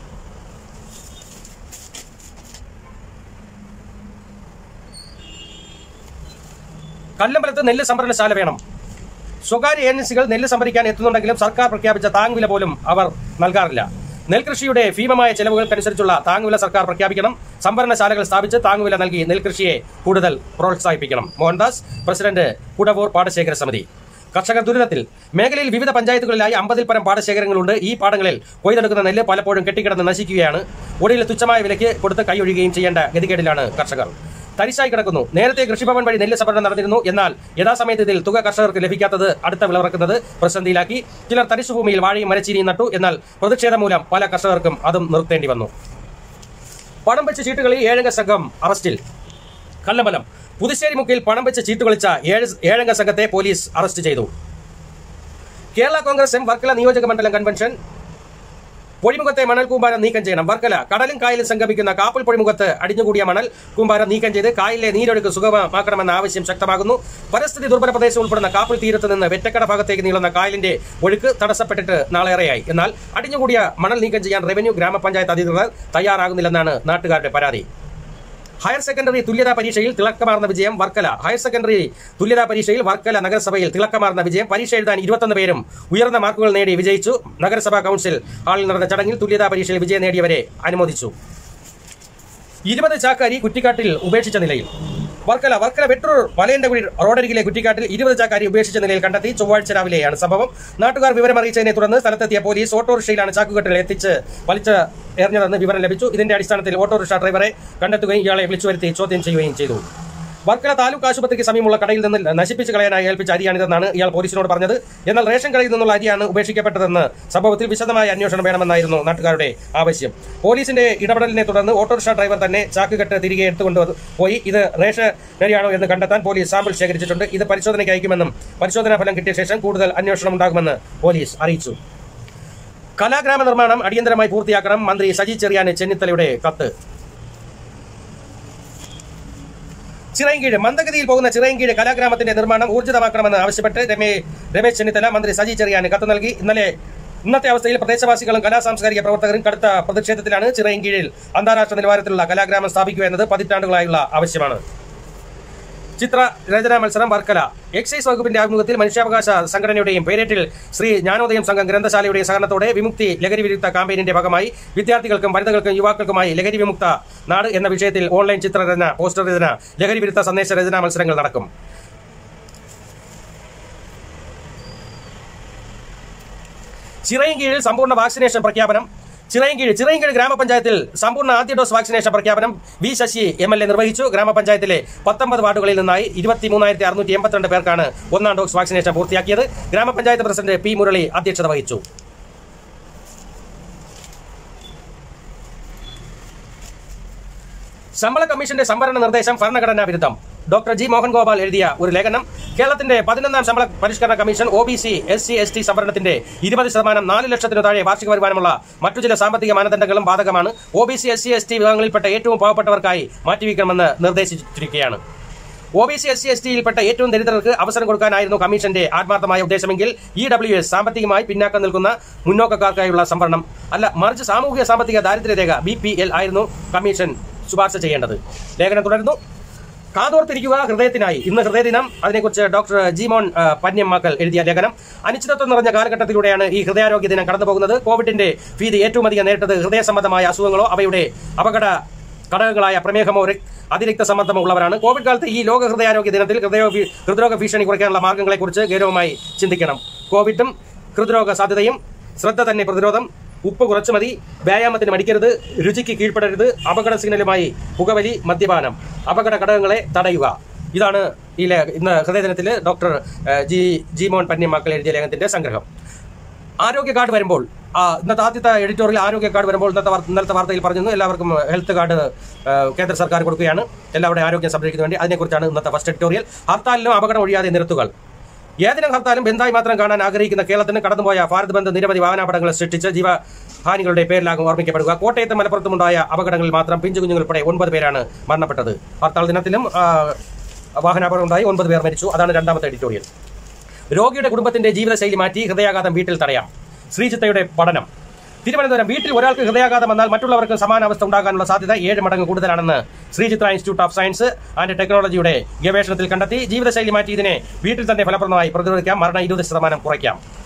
കല്ലമ്പലത്ത് നെല്ല് സംഭരണശാല വേണം സ്വകാര്യ ഏജൻസികൾ നെല്ല് സംഭരിക്കാൻ എത്തുന്നുണ്ടെങ്കിലും സർക്കാർ പ്രഖ്യാപിച്ച താങ്ങ് വില പോലും അവർ നൽകാറില്ല നെൽകൃഷിയുടെ ഭീമമായ ചെലവുകൾക്കനുസരിച്ചുള്ള താങ്ങുവില സർക്കാർ പ്രഖ്യാപിക്കണം സംഭരണശാലകൾ സ്ഥാപിച്ച് താങ്ങുവില നൽകി നെൽകൃഷിയെ കൂടുതൽ പ്രോത്സാഹിപ്പിക്കണം മോഹൻദാസ് പ്രസിഡന്റ് കുടവൂർ പാടശേഖര സമിതി കർഷകർ ദുരിതത്തിൽ മേഖലയിൽ വിവിധ പഞ്ചായത്തുകളിലായി അമ്പതിൽ പരം പാടശേഖരങ്ങളുണ്ട് ഈ പാടങ്ങളിൽ കൊയ്തെടുക്കുന്ന നെല്ല് പലപ്പോഴും കെട്ടിക്കിടന്ന് നശിക്കുകയാണ് ഒടുവിൽ തുച്ഛമായ വിലയ്ക്ക് കൊടുത്ത് കൈയൊഴിയുകയും ചെയ്യേണ്ട ഗതികേടിലാണ് കർഷകർ തരിശായി കിടക്കുന്നു നേരത്തെ കൃഷിഭവൻ വഴി നെല്ല് സംഭരണം നടന്നിരുന്നു എന്നാൽ യഥാസമയത്ത് ഇതിൽ തുക കർഷകർക്ക് ലഭിക്കാത്തത് അടുത്ത വിളവിറക്കുന്നത് പ്രതിസന്ധിയിലാക്കി ചിലർ തരിശുഭൂമിയിൽ വാഴയും മരച്ചീനിയും നട്ടു എന്നാൽ പ്രതിഷേധം മൂലം പല കർഷകർക്കും അതും നിർത്തേണ്ടി വന്നു പണം വെച്ച് ചീട്ടുകളിൽ ഏഴംഗ സംഘം അറസ്റ്റിൽ കല്ലമ്പലം പുതുശ്ശേരി മുക്കിൽ പണം വെച്ച് ചീട്ട് കളിച്ച ഏഴ് ഏഴംഗ സംഘത്തെ പോലീസ് അറസ്റ്റ് ചെയ്തു കേരള കോൺഗ്രസ് എം വർക്കല നിയോജക മണ്ഡലം കൺവെൻഷൻ പൊഴിമുഖത്തെ മണൽ കൂമ്പാരം നീക്കം ചെയ്യണം വർക്കല കടലും കായലും സംഗമിക്കുന്ന കാപ്പൽ പൊഴിമുഖത്ത് അടിഞ്ഞുകൂടിയ മണൽ കൂമ്പാരം നീക്കം ചെയ്ത് കായലിലെ നീരൊഴുക്ക് സുഗമമാക്കണമെന്ന ആവശ്യം ശക്തമാകുന്നു പരിസ്ഥിതി ദുർബല പ്രദേശം ഉൾപ്പെടുന്ന കാപ്പിൽ തീരത്ത് നിന്ന് വെറ്റക്കട ഭാഗത്തേക്ക് നീളുന്ന കായലിന്റെ ഒഴുക്ക് തടസ്സപ്പെട്ടിട്ട് നാളേറെയായി എന്നാൽ അടിഞ്ഞുകൂടിയ മണൽ നീക്കം ചെയ്യാൻ റവന്യൂ ഗ്രാമപഞ്ചായത്ത് അധികൃതർ തയ്യാറാകുന്നില്ലെന്നാണ് നാട്ടുകാരുടെ പരാതി ഹയർ സെക്കൻഡറി തുല്യതാ പരീക്ഷയിൽ തിളക്കമാർന്ന വിജയം വർക്കല ഹയർ സെക്കൻഡറി തുല്യതാ പരീക്ഷയിൽ വർക്കല നഗരസഭയിൽ തിളക്കമാർന്ന വിജയം പരീക്ഷ എഴുതാൻ ഇരുപത്തൊന്ന് പേരും ഉയർന്ന മാർക്കുകൾ നേടി വിജയിച്ചു നഗരസഭാ കൌൺസിൽ ഹാളിൽ നടന്ന ചടങ്ങിൽ തുല്യതാ പരീക്ഷയിൽ വിജയം നേടിയവരെ അനുമോദിച്ചു ഇരുപത് ചാക്കാരി കുറ്റിക്കാട്ടിൽ ഉപേക്ഷിച്ച നിലയിൽ വർക്കല വർക്കല വെട്ടൂർ വലയണ്ടകുടി റോഡരികിലെ കുറ്റിക്കാട്ടിൽ ഇരുപത് ചാക്കാരി ഉപേക്ഷിച്ച നിലയിൽ കണ്ടെത്തി ചൊവ്വാഴ്ച രാവിലെയാണ് സംഭവം നാട്ടുകാർ വിവരം അറിയിച്ചതിനെ തുടർന്ന് സ്ഥലത്തെത്തിയ പോലീസ് ഓട്ടോറിക്ഷയിലാണ് ചാക്കുകെട്ടിൽ എത്തിച്ച് വലിച്ച് എറിഞ്ഞതെന്ന് വിവരം ലഭിച്ചു ഇതിന്റെ അടിസ്ഥാനത്തിൽ ഓട്ടോറിക്ഷ ഡ്രൈവറെ കണ്ടെത്തുകയും ഇയാളെ വിളിച്ചു വരുത്തി ചോദ്യം ചെയ്യുകയും ചെയ്തു വർക്കല താലൂക്ക് ആശുപത്രിക്ക് സമീപമുള്ള കടയിൽ നിന്ന് നശിപ്പിച്ച് കളയാനായി ഏൽപ്പിച്ച അരിയാണിതെന്നാണ് ഇയാൾ പോലീസിനോട് പറഞ്ഞത് എന്നാൽ റേഷൻ കടയിൽ നിന്നുള്ള അരിയാണ് ഉപേക്ഷിക്കപ്പെട്ടതെന്ന് സംഭവത്തിൽ വിശദമായ അന്വേഷണം വേണമെന്നായിരുന്നു നാട്ടുകാരുടെ ആവശ്യം പോലീസിന്റെ ഇടപെടലിനെ തുടർന്ന് ഓട്ടോറിക്ഷ ഡ്രൈവർ തന്നെ ചാക്കുകെട്ട് തിരികെ എടുത്തുകൊണ്ട് പോയി ഇത് റേഷൻ അരിയാണോ എന്ന് കണ്ടെത്താൻ പോലീസ് സാമ്പിൾ ശേഖരിച്ചിട്ടുണ്ട് ഇത് പരിശോധനയ്ക്ക് അയക്കുമെന്നും പരിശോധനാ ഫലം കിട്ടിയ ശേഷം കൂടുതൽ അന്വേഷണം ഉണ്ടാകുമെന്ന് പോലീസ് അറിയിച്ചു കലാഗ്രാമ നിർമ്മാണം അടിയന്തരമായി പൂർത്തിയാക്കണം മന്ത്രി സജി ചെറിയാന് ചെന്നിത്തലയുടെ കത്ത് ചിറയൻകീഴ് മന്ദഗതിയിൽ പോകുന്ന ചിറയൻകീഴ് കലാഗ്രാമത്തിന്റെ നിർമ്മാണം ഊർജിതമാക്കണമെന്ന് ആവശ്യപ്പെട്ട് രമേ രമേശ് ചെന്നിത്തല മന്ത്രി സജി ചെറിയാന് കത്ത് നൽകി ഇന്നലെ ഇന്നത്തെ അവസ്ഥയിൽ പ്രദേശവാസികളും കലാ സാംസ്കാരിക പ്രവർത്തകരും കടുത്ത പ്രതിഷേധത്തിലാണ് ചിറയൻകീഴിൽ അന്താരാഷ്ട്ര നിലവാരത്തിലുള്ള കലാഗ്രാമം സ്ഥാപിക്കുക എന്നത് പതിറ്റാണ്ടുകളായുള്ള ആവശ്യമാണ് ചിത്ര രചനാ മത്സരം വർക്കല എക്സൈസ് വകുപ്പിന്റെ ആഭിമുഖ്യത്തിൽ മനുഷ്യാവകാശ സംഘടനയുടെയും പേരേറ്റിൽ ശ്രീ ജ്ഞാനോദയം സംഘം ഗ്രന്ഥശാലയുടെ സഹകരണത്തോടെ വിമുക്തി ലഹരി വിരുദ്ധ കാമ്പയിനിന്റെ ഭാഗമായി വിദ്യാർത്ഥികൾക്കും വനിതകൾക്കും യുവാക്കൾക്കുമായി ലഹരി വിമുക്ത നാട് എന്ന വിഷയത്തിൽ ഓൺലൈൻ ചിത്രരചന പോസ്റ്റർ രചന ലഹരി വിരുദ്ധ സന്ദേശ രചനാ മത്സരങ്ങൾ നടക്കും ചിറയൻകീഴിൽ സമ്പൂർണ്ണ വാക്സിനേഷൻ പ്രഖ്യാപനം ചിറയൻകീഴ് ചിറയൻകീഴ് ഗ്രാമപഞ്ചായത്തിൽ സമ്പൂർണ്ണ ആദ്യ ഡോസ് വാക്സിനേഷൻ പ്രഖ്യാപനം V Sasi M L A നിർവഹിച്ചു ഗ്രാമപഞ്ചായത്തിലെ പത്തൊമ്പത് വാർഡുകളിൽ നിന്നായി ഇരുപത്തി മൂന്നായിരത്തി അറുന്നൂറ്റി എൺപത്തിരണ്ട് പേർക്കാണ് ഒന്നാം ഡോസ് വാക്സിനേഷൻ പൂർത്തിയാക്കിയത് ഗ്രാമപഞ്ചായത്ത് പ്രസിഡന്റ് പി മുരളി അധ്യക്ഷത വഹിച്ചു ശമ്പള കമ്മീഷന്റെ സംവരണ നിർദ്ദേശം ഭരണഘടനാ വിരുദ്ധം ഡോക്ടർ ജി മോഹൻ ഗോപാൽ എഴുതിയ ഒരു ലേഖനം കേരളത്തിന്റെ പതിനൊന്നാം ശമ്പള പരിഷ്കരണ കമ്മീഷൻ O B C S C S T സംവരണത്തിന്റെ ഇരുപത് ശതമാനം നാല് ലക്ഷത്തിനു താഴെ വാർഷിക വരുമാനമുള്ള മറ്റു ചില സാമ്പത്തിക മാനദണ്ഡങ്ങളും ബാധകമാണ് O B C S C S T വിഭാഗങ്ങളിൽപ്പെട്ട ഏറ്റവും പാവപ്പെട്ടവർക്കായി മാറ്റിവെക്കണമെന്ന് നിർദ്ദേശിച്ചിരിക്കുകയാണ് O B C S C S ടിയിൽപ്പെട്ട ഏറ്റവും ദരിദ്രർക്ക് അവസരം കൊടുക്കാനായിരുന്നു കമ്മീഷന്റെ ആത്മാർത്ഥമായ ഉദ്ദേശമെങ്കിൽ ഇ ഡബ്ല്യു എസ് സാമ്പത്തികമായി പിന്നാക്കം നിൽക്കുന്ന മുന്നോക്കക്കാർക്കായുള്ള സംവരണം അല്ല മറിച്ച് സാമൂഹിക സാമ്പത്തിക ദാരിദ്ര്യരേഖ ബി പി എൽ ആയിരുന്നു കമ്മീഷൻ ശുപാർശ ചെയ്യേണ്ടത് ലേഖനം തുടരുന്നു കാതോർത്തിരിക്കുക ഹൃദയത്തിനായി ഇന്ന് ഹൃദയദിനം അതിനെക്കുറിച്ച് ഡോക്ടർ ജിമോൻ ആ, പന്യമ്മാക്കൽ എഴുതിയ ലേഖനം അനിശ്ചിതത്വം നിറഞ്ഞ കാലഘട്ടത്തിലൂടെയാണ് ഈ ഹൃദയാരോഗ്യ ദിനം കടന്നുപോകുന്നത് കോവിഡിന്റെ ഭീതി ഏറ്റവും അധികം നേരിട്ടത് ഹൃദയ സംബന്ധമായ അസുഖങ്ങളോ അവയുടെ അപകട ഘടകങ്ങളായ പ്രമേഹമോ രക്- അതിരക്ത സമ്മർദ്ദമോ ഉള്ളവരാണ് കോവിഡ് കാലത്ത് ഈ ലോക ഹൃദയാരോഗ്യ ദിനത്തിൽ ഹൃദയ ഹൃദ്രോഗ ഭീഷണി കുറയ്ക്കാനുള്ള മാർഗങ്ങളെക്കുറിച്ച് ഗൗരവമായി ചിന്തിക്കണം കോവിഡും ഹൃദ്രോഗ സാധ്യതയും ശ്രദ്ധ തന്നെ പ്രതിരോധം ഉപ്പ് കുറച്ചു മതി വ്യായാമത്തിന് മടിക്കരുത് രുചിക്ക് കീഴ്പ്പെടരുത് അപകട സിഗ്നലുമായി പുകവലി മദ്യപാനം അപകട ഘടകങ്ങളെ തടയുക ഇതാണ് ഈ ലേ- ഇന്ന് ഹൃദയദിനത്തിൽ ഡോക്ടർ ഏഹ്, ജി ജിമോൻ പന്യമാക്കൽ എഴുതിയ ലേഖനത്തിന്റെ സംഗ്രഹം ആരോഗ്യ കാർഡ് വരുമ്പോൾ ആ, ഇന്നത്തെ ആദ്യത്തെ എഡിറ്റോറിയൽ ആരോഗ്യ കാർഡ് വരുമ്പോൾ ഇന്നത്തെ വാർത്ത- ഇന്നലത്തെ വാർത്തയിൽ പറഞ്ഞിരുന്നു എല്ലാവർക്കും ഹെൽത്ത് കാർഡ് ആ, കേന്ദ്ര സർക്കാർ കൊടുക്കുകയാണ് എല്ലാവരുടെയും ആരോഗ്യം സംരക്ഷിക്കുന്നതിന് വേണ്ടി അതിനെക്കുറിച്ചാണ് ഇന്നത്തെ ഫസ്റ്റ് എഡിറ്റോറിയൽ ഹർത്താലിലും അപകടം ഒഴിയാതെ നിരത്തുകൾ ഏതിനും ഹർത്താലും ബന്ധായി മാത്രം കാണാൻ ആഗ്രഹിക്കുന്ന കേരളത്തിന് കടന്നുപോയ ഭാരത് ബന്ദ് നിരവധി വാഹനാപകടങ്ങൾ സൃഷ്ടിച്ച് ജീവഹാനികളുടെ പേരിലാകും ഓർമ്മിക്കപ്പെടുക കോട്ടയത്തും മലപ്പുറത്തുമുണ്ടായ അപകടങ്ങളിൽ മാത്രം പിഞ്ചു കുഞ്ഞുങ്ങളുൾപ്പെടെ ഒൻപത് പേരാണ് മരണപ്പെട്ടത് ഹർത്താൽ ദിനത്തിലും ആ, വാഹനാപകടം ഉണ്ടായി ഒൻപത് പേർ മരിച്ചു അതാണ് രണ്ടാമത്തെ എഡിറ്റോറിയൽ രോഗിയുടെ കുടുംബത്തിന്റെ ജീവിതശൈലി മാറ്റി ഹൃദയാഘാതം വീട്ടിൽ തടയാം ശ്രീചിത്തയുടെ പഠനം തിരുവനന്തപുരം വീട്ടിൽ ഒരാൾക്ക് ഹൃദയാഘാതം വന്നാൽ മറ്റുള്ളവർക്ക് സമാന അവസ്ഥ ഉണ്ടാകാനുള്ള സാധ്യത ഏഴ് മടങ്ങ് കൂടുതലാണെന്ന് Sree Chitra institute of science and ടെക്നോളജിയുടെ ഗവേഷണത്തിൽ കണ്ടെത്തി ജീവിതശൈലി മാറ്റി ഇതിനെ വീട്ടിൽ തന്നെ ഫലപ്രദമായി പ്രതിരോധിക്കാം മരണം ഇരുപത് ശതമാനം കുറയ്ക്കാം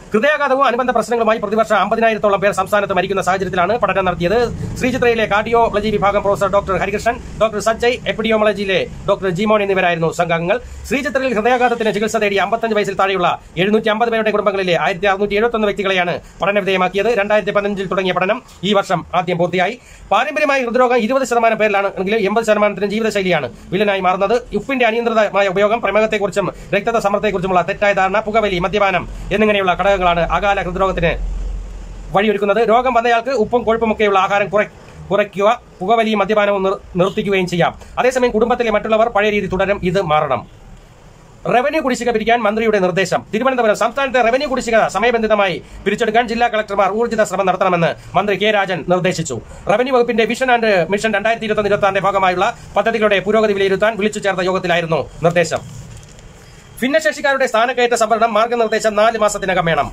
ഹൃദയാഘാതവും അനുബന്ധ പ്രശ്നങ്ങളുമായി പ്രതിവർഷം അമ്പതിനായിരത്തോളം പേർ സംസ്ഥാനത്ത് മരിക്കുന്ന സാഹചര്യത്തിലാണ് പഠനം നടത്തിയത് ശ്രീചിത്രയിലെ കാർഡിയോളജി വിഭാഗം professor doctor Harikrishnan doctor Sanjay എപ്പിഡിയോളജിയിലെ ഡോക്ടർ ജിമോൻ എന്നിവരായിരുന്നു സംഘാംഗങ്ങൾ ശ്രീചിത്രയിൽ ഹൃദയാഘാതത്തിന് ചികിത്സ തേടി അമ്പത്തഞ്ച് വയസ്സിൽ താഴെയുള്ള എഴുന്നൂറ്റി അമ്പത് പേരുടെ കുടുംബങ്ങളിലെ ആയിരത്തി അറുന്നൂറ്റി എഴുപത്തൊന്ന് വ്യക്തികളെയാണ് പഠന വിധേയമാക്കിയത് രണ്ടായിരത്തി പതിനഞ്ചിൽ തുടങ്ങിയ പഠനം ഈ വർഷം ആദ്യം പൂർത്തിയായി പാരമ്പര്യമായി ഹൃദ്രോഗം ഇരുപത് ശതമാനം പേരിലാണ് എങ്കിലും എൺപത് ശതമാനത്തിന് ജീവിതശൈലിയാണ് വില്ലനായി മാറുന്നത് ഉപ്പിന്റെ അനിയന്ത്രിതമായ ഉപയോഗം പ്രമേഹത്തെക്കുറിച്ചും രക്തത സമ്മർദ്ദത്തെക്കുറിച്ചുമുള്ള തെറ്റായ ധാരണ പുകവലി മദ്യപാനം എന്നിങ്ങനെയുള്ള ഘടകങ്ങളാണ് അകാല ഹൃദ്രോഗത്തിന് വഴിയൊരുക്കുന്നത് രോഗം വന്നയാൾക്ക് ഉപ്പും കൊഴുപ്പുമൊക്കെയുള്ള ആഹാരം കുറ കുറയ്ക്കുക പുകവലിയും മദ്യപാനവും നിർ- നിർത്തിക്കുകയും ചെയ്യാം അതേസമയം കുടുംബത്തിലെ മറ്റുള്ളവർ പഴയ രീതി തുടരും ഇത് മാറണം റവന്യൂ കുടിശ്ശിക പിരിക്കാൻ മന്ത്രിയുടെ നിർദ്ദേശം തിരുവനന്തപുരം സംസ്ഥാനത്തെ റവന്യൂ കുടിശ്ശിക സമയബന്ധിതമായി പിരിച്ചെടുക്കാൻ ജില്ലാ കളക്ടർമാർ ഊർജിത ശ്രമം നടത്തണമെന്ന് മന്ത്രി കെ രാജൻ നിർദ്ദേശിച്ചു റവന്യൂ വകുപ്പിന്റെ വിഷൻ ആൻഡ് മിഷൻ രണ്ടായിരത്തി ഇരുപത്തി ഇരുപത്തി ഭാഗമായുള്ള പദ്ധതികളുടെ പുരോഗതി വിലയിരുത്താൻ വിളിച്ചു ചേർത്ത യോഗത്തിലായിരുന്നു നിർദ്ദേശം ഭിന്നശേഷിക്കാരുടെ സ്ഥാനക്കയറ്റ സംവരണം മാർഗനിർദ്ദേശം നാല് മാസത്തിനകം വേണം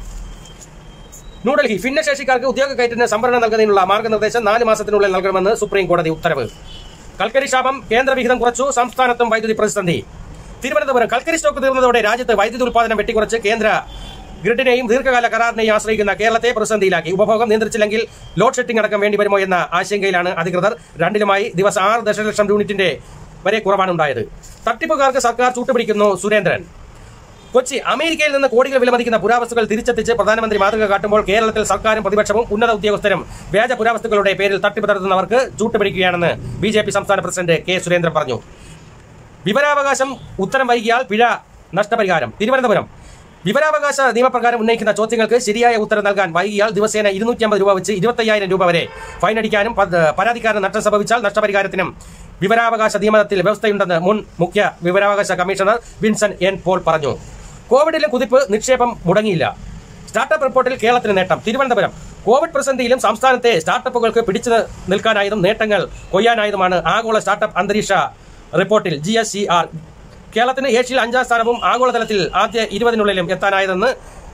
ന്യൂഡൽഹി ഭിന്നശേഷിക്കാർക്ക് ഉദ്യോഗ കയറ്റത്തിന് സംവരണം നൽകുന്നതിനുള്ള മാർഗനിർദ്ദേശം നാല് മാസത്തിനുള്ളിൽ നൽകണമെന്ന് സുപ്രീം കോടതി ഉത്തരവ് കൽക്കരി ക്ഷാമം കേന്ദ്ര വിഹിതം കുറച്ചു സംസ്ഥാനത്തും വൈദ്യുതി പ്രതിസന്ധി തിരുവനന്തപുരം കൽക്കരി സ്റ്റോക്ക് തീർന്നതോടെ രാജ്യത്ത് വൈദ്യുതി ഉൽപ്പാദനം വെട്ടിക്കുറച്ച് കേന്ദ്ര ഗ്രിഡിനെയും ദീർഘകാല കരാറിനെയും ആശ്രയിക്കുന്ന കേരളത്തെ പ്രതിസന്ധിയിലാക്കി ഉപഭോഗം നിയന്ത്രിച്ചില്ലെങ്കിൽ ലോഡ് ഷെഡിംഗ് അടക്കം വേണ്ടിവരുമോ എന്ന ആശങ്കയിലാണ് അധികൃതർ രണ്ടിലുമായി ദിവസം ആറ് ദശലക്ഷം യൂണിറ്റിന്റെ വരെ കുറവാണ് ഉണ്ടായത് തട്ടിപ്പുകാർക്ക് സർക്കാർ ചൂട്ടുപിടിക്കുന്നു സുരേന്ദ്രൻ കൊച്ചി അമേരിക്കയിൽ നിന്ന് കോടികൾ വിലമതിക്കുന്ന പുരാവസ്തുക്കൾ തിരിച്ചെത്തിച്ച് പ്രധാനമന്ത്രി മാതൃക കാട്ടുമ്പോൾ കേരളത്തിൽ സർക്കാരും പ്രതിപക്ഷവും ഉന്നത ഉദ്യോഗസ്ഥരും വ്യാജ പുരാവസ്തുക്കളുടെ പേരിൽ തട്ടിപ്പ് നടത്തുന്നവർക്ക് ചൂട്ടുപിടിക്കുകയാണെന്ന് ബി ജെ പി സംസ്ഥാന പ്രസിഡന്റ് കെ സുരേന്ദ്രൻ പറഞ്ഞു വിവരാവകാശം ഉത്തരം വൈകിയാൽ പിഴ നഷ്ടപരിഹാരം തിരുവനന്തപുരം വിവരാവകാശ നിയമപ്രകാരം ഉന്നയിക്കുന്ന ചോദ്യങ്ങൾക്ക് ശരിയായ ഉത്തരം നൽകാൻ വൈകിയാൽ ദിവസേന ഇരുന്നൂറ്റി അമ്പത് രൂപ വെച്ച് ഇരുപത്തയ്യായിരം രൂപ വരെ ഫൈൻ അടിക്കാനും പ- പരാതിക്കാരന് നഷ്ടം സംഭവിച്ചാൽ നഷ്ടപരിഹാരത്തിനും വിവരാവകാശ നിയമത്തിൽ വ്യവസ്ഥയുണ്ടെന്ന് മുൻ മുഖ്യ വിവരാവകാശ കമ്മീഷണർ വിൻസൻ എൻ പോൾ പറഞ്ഞു കോവിഡിലെ കുതിപ്പ് നിക്ഷേപം മുടങ്ങിയില്ല സ്റ്റാർട്ടപ്പ് റിപ്പോർട്ടിൽ കേരളത്തിന് നേട്ടം തിരുവനന്തപുരം കോവിഡ് പ്രതിസന്ധിയിലും സംസ്ഥാനത്തെ സ്റ്റാർട്ടപ്പുകൾക്ക് പിടിച്ചു നിൽക്കാനായതും നേട്ടങ്ങൾ കൊയ്യാനായതുമാണ് ആഗോള സ്റ്റാർട്ടപ്പ് അന്തരീക്ഷ റിപ്പോർട്ടിൽ ജി എസ് സി ആർ കേരളത്തിന് ഏഷ്യയിൽ അഞ്ചാം സ്ഥാനവും ആഗോളതലത്തിൽ ആദ്യ ഇരുപതിനുള്ളിലും എത്താനായതെന്ന്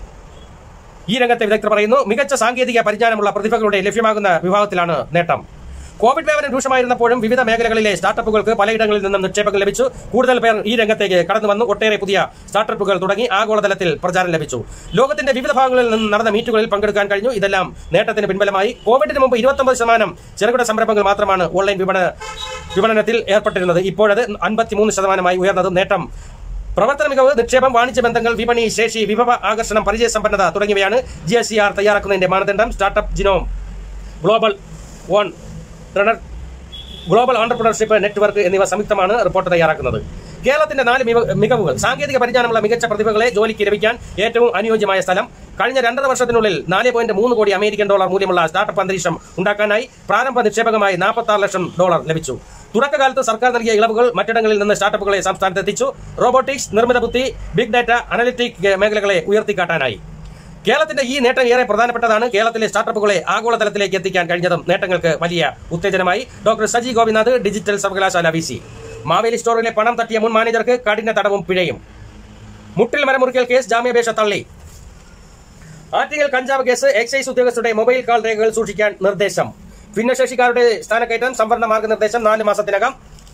ഈ രംഗത്തെ വിദഗ്ധർ പറയുന്നു മികച്ച സാങ്കേതിക പരിജ്ഞാനമുള്ള പ്രതിഭകളുടെ ലഭ്യമാകുന്ന വിഭാഗത്തിലാണ് നേട്ടം കോവിഡ് വ്യാപനം രൂക്ഷമായിരുന്നപ്പോഴും വിവിധ മേഖലകളിലെ സ്റ്റാർട്ടപ്പുകൾക്ക് പലയിടങ്ങളിൽ നിന്നും നിക്ഷേപങ്ങൾ ലഭിച്ചു കൂടുതൽ പേർ ഈ രംഗത്തേക്ക് കടന്നു വന്നു ഒട്ടേറെ പുതിയ സ്റ്റാർട്ടപ്പുകൾ തുടങ്ങി ആഗോളതലത്തിൽ പ്രചാരം ലഭിച്ചു ലോകത്തിന്റെ വിവിധ ഭാഗങ്ങളിൽ നിന്ന് നടന്ന മീറ്റുകളിൽ പങ്കെടുക്കാൻ കഴിഞ്ഞു ഇതെല്ലാം നേട്ടത്തിന് പിൻബലമായി കോവിഡിന് മുമ്പ് ഇരുപത്തൊമ്പത് ശതമാനം ചെറുകിട സംരംഭങ്ങൾ മാത്രമാണ് ഓൺലൈൻ വിപണ വിപണനത്തിൽ ഏർപ്പെട്ടിരുന്നത് ഇപ്പോഴത് അൻപത്തിമൂന്ന് ശതമാനമായി ഉയർന്നതും നേട്ടം പ്രവർത്തന മികവ് നിക്ഷേപം വാണിജ്യ ബന്ധങ്ങൾ വിപണി ശേഷി വിഭവ ആകർഷണം പരിചയസമ്പന്നത തുടങ്ങിയവയാണ് ജി എസ് സി ആർ തയ്യാറാക്കുന്നതിന്റെ മാനദണ്ഡം startup genome global one runner global entrepreneurship network എന്നിവ സംയുക്തമാണ് റിപ്പോർട്ട് തയ്യാറാക്കുന്നത് കേരളത്തിന്റെ നാല് മിക- മികവുകൾ സാങ്കേതിക പരിജ്ഞാനമുള്ള മികച്ച പ്രതിഭകളെ ജോലിക്ക് ലഭിക്കാൻ ഏറ്റവും അനുയോജ്യമായ സ്ഥലം കഴിഞ്ഞ രണ്ടര വർഷത്തിനുള്ളിൽ നാല് പോയിന്റ് മൂന്ന് കോടി അമേരിക്കൻ ഡോളർ മൂല്യമുള്ള സ്റ്റാർട്ടപ്പ് അന്തരീക്ഷം ഉണ്ടാക്കാനായി പ്രാരംഭ നിക്ഷേപകമായി നാൽപ്പത്തി ആറ് ലക്ഷം ഡോളർ ലഭിച്ചു തുടക്കകാലത്ത് സർക്കാർ നൽകിയ ഇളവുകൾ മറ്റിടങ്ങളിൽ നിന്ന് സ്റ്റാർട്ടപ്പുകളെ സംസ്ഥാനത്ത് എത്തിച്ചു റോബോട്ടിക്സ് നിർമ്മിത ബുദ്ധി ബിഗ് ഡാറ്റ അനലിറ്റിക് മേഖലകളെ ഉയർത്തിക്കാട്ടാനായി കേരളത്തിന്റെ ഈ നേട്ടം ഏറെ പ്രധാനപ്പെട്ടതാണ് കേരളത്തിലെ സ്റ്റാർട്ടപ്പുകളെ ആഗോളതലത്തിലേക്ക് എത്തിക്കാൻ കഴിഞ്ഞതും നേട്ടങ്ങൾക്ക് വലിയ ഉത്തേജനമായി ഡോക്ടർ സജി ഗോപിനാഥ് ഡിജിറ്റൽ സർവകലാശാല വി സി മാവേലി സ്റ്റോറിലെ പണം തട്ടിയ മുൻ മാനേജർക്ക് കഠിന തടവും പിഴയും മുട്ടിൽ മരമുറിക്കൽ കേസ് ജാമ്യാപേക്ഷ തള്ളി ആറ്റിങ്ങൽ കഞ്ചാവ് കേസ് എക്സൈസ് ഉദ്യോഗസ്ഥരുടെ മൊബൈൽ കാൾ രേഖകൾ സൂക്ഷിക്കാൻ നിർദ്ദേശം ഭിന്നശേഷിക്കാരുടെ സ്ഥാനക്കയറ്റം സംവരണ മാർഗനിർദ്ദേശം നാല് മാസത്തിനകം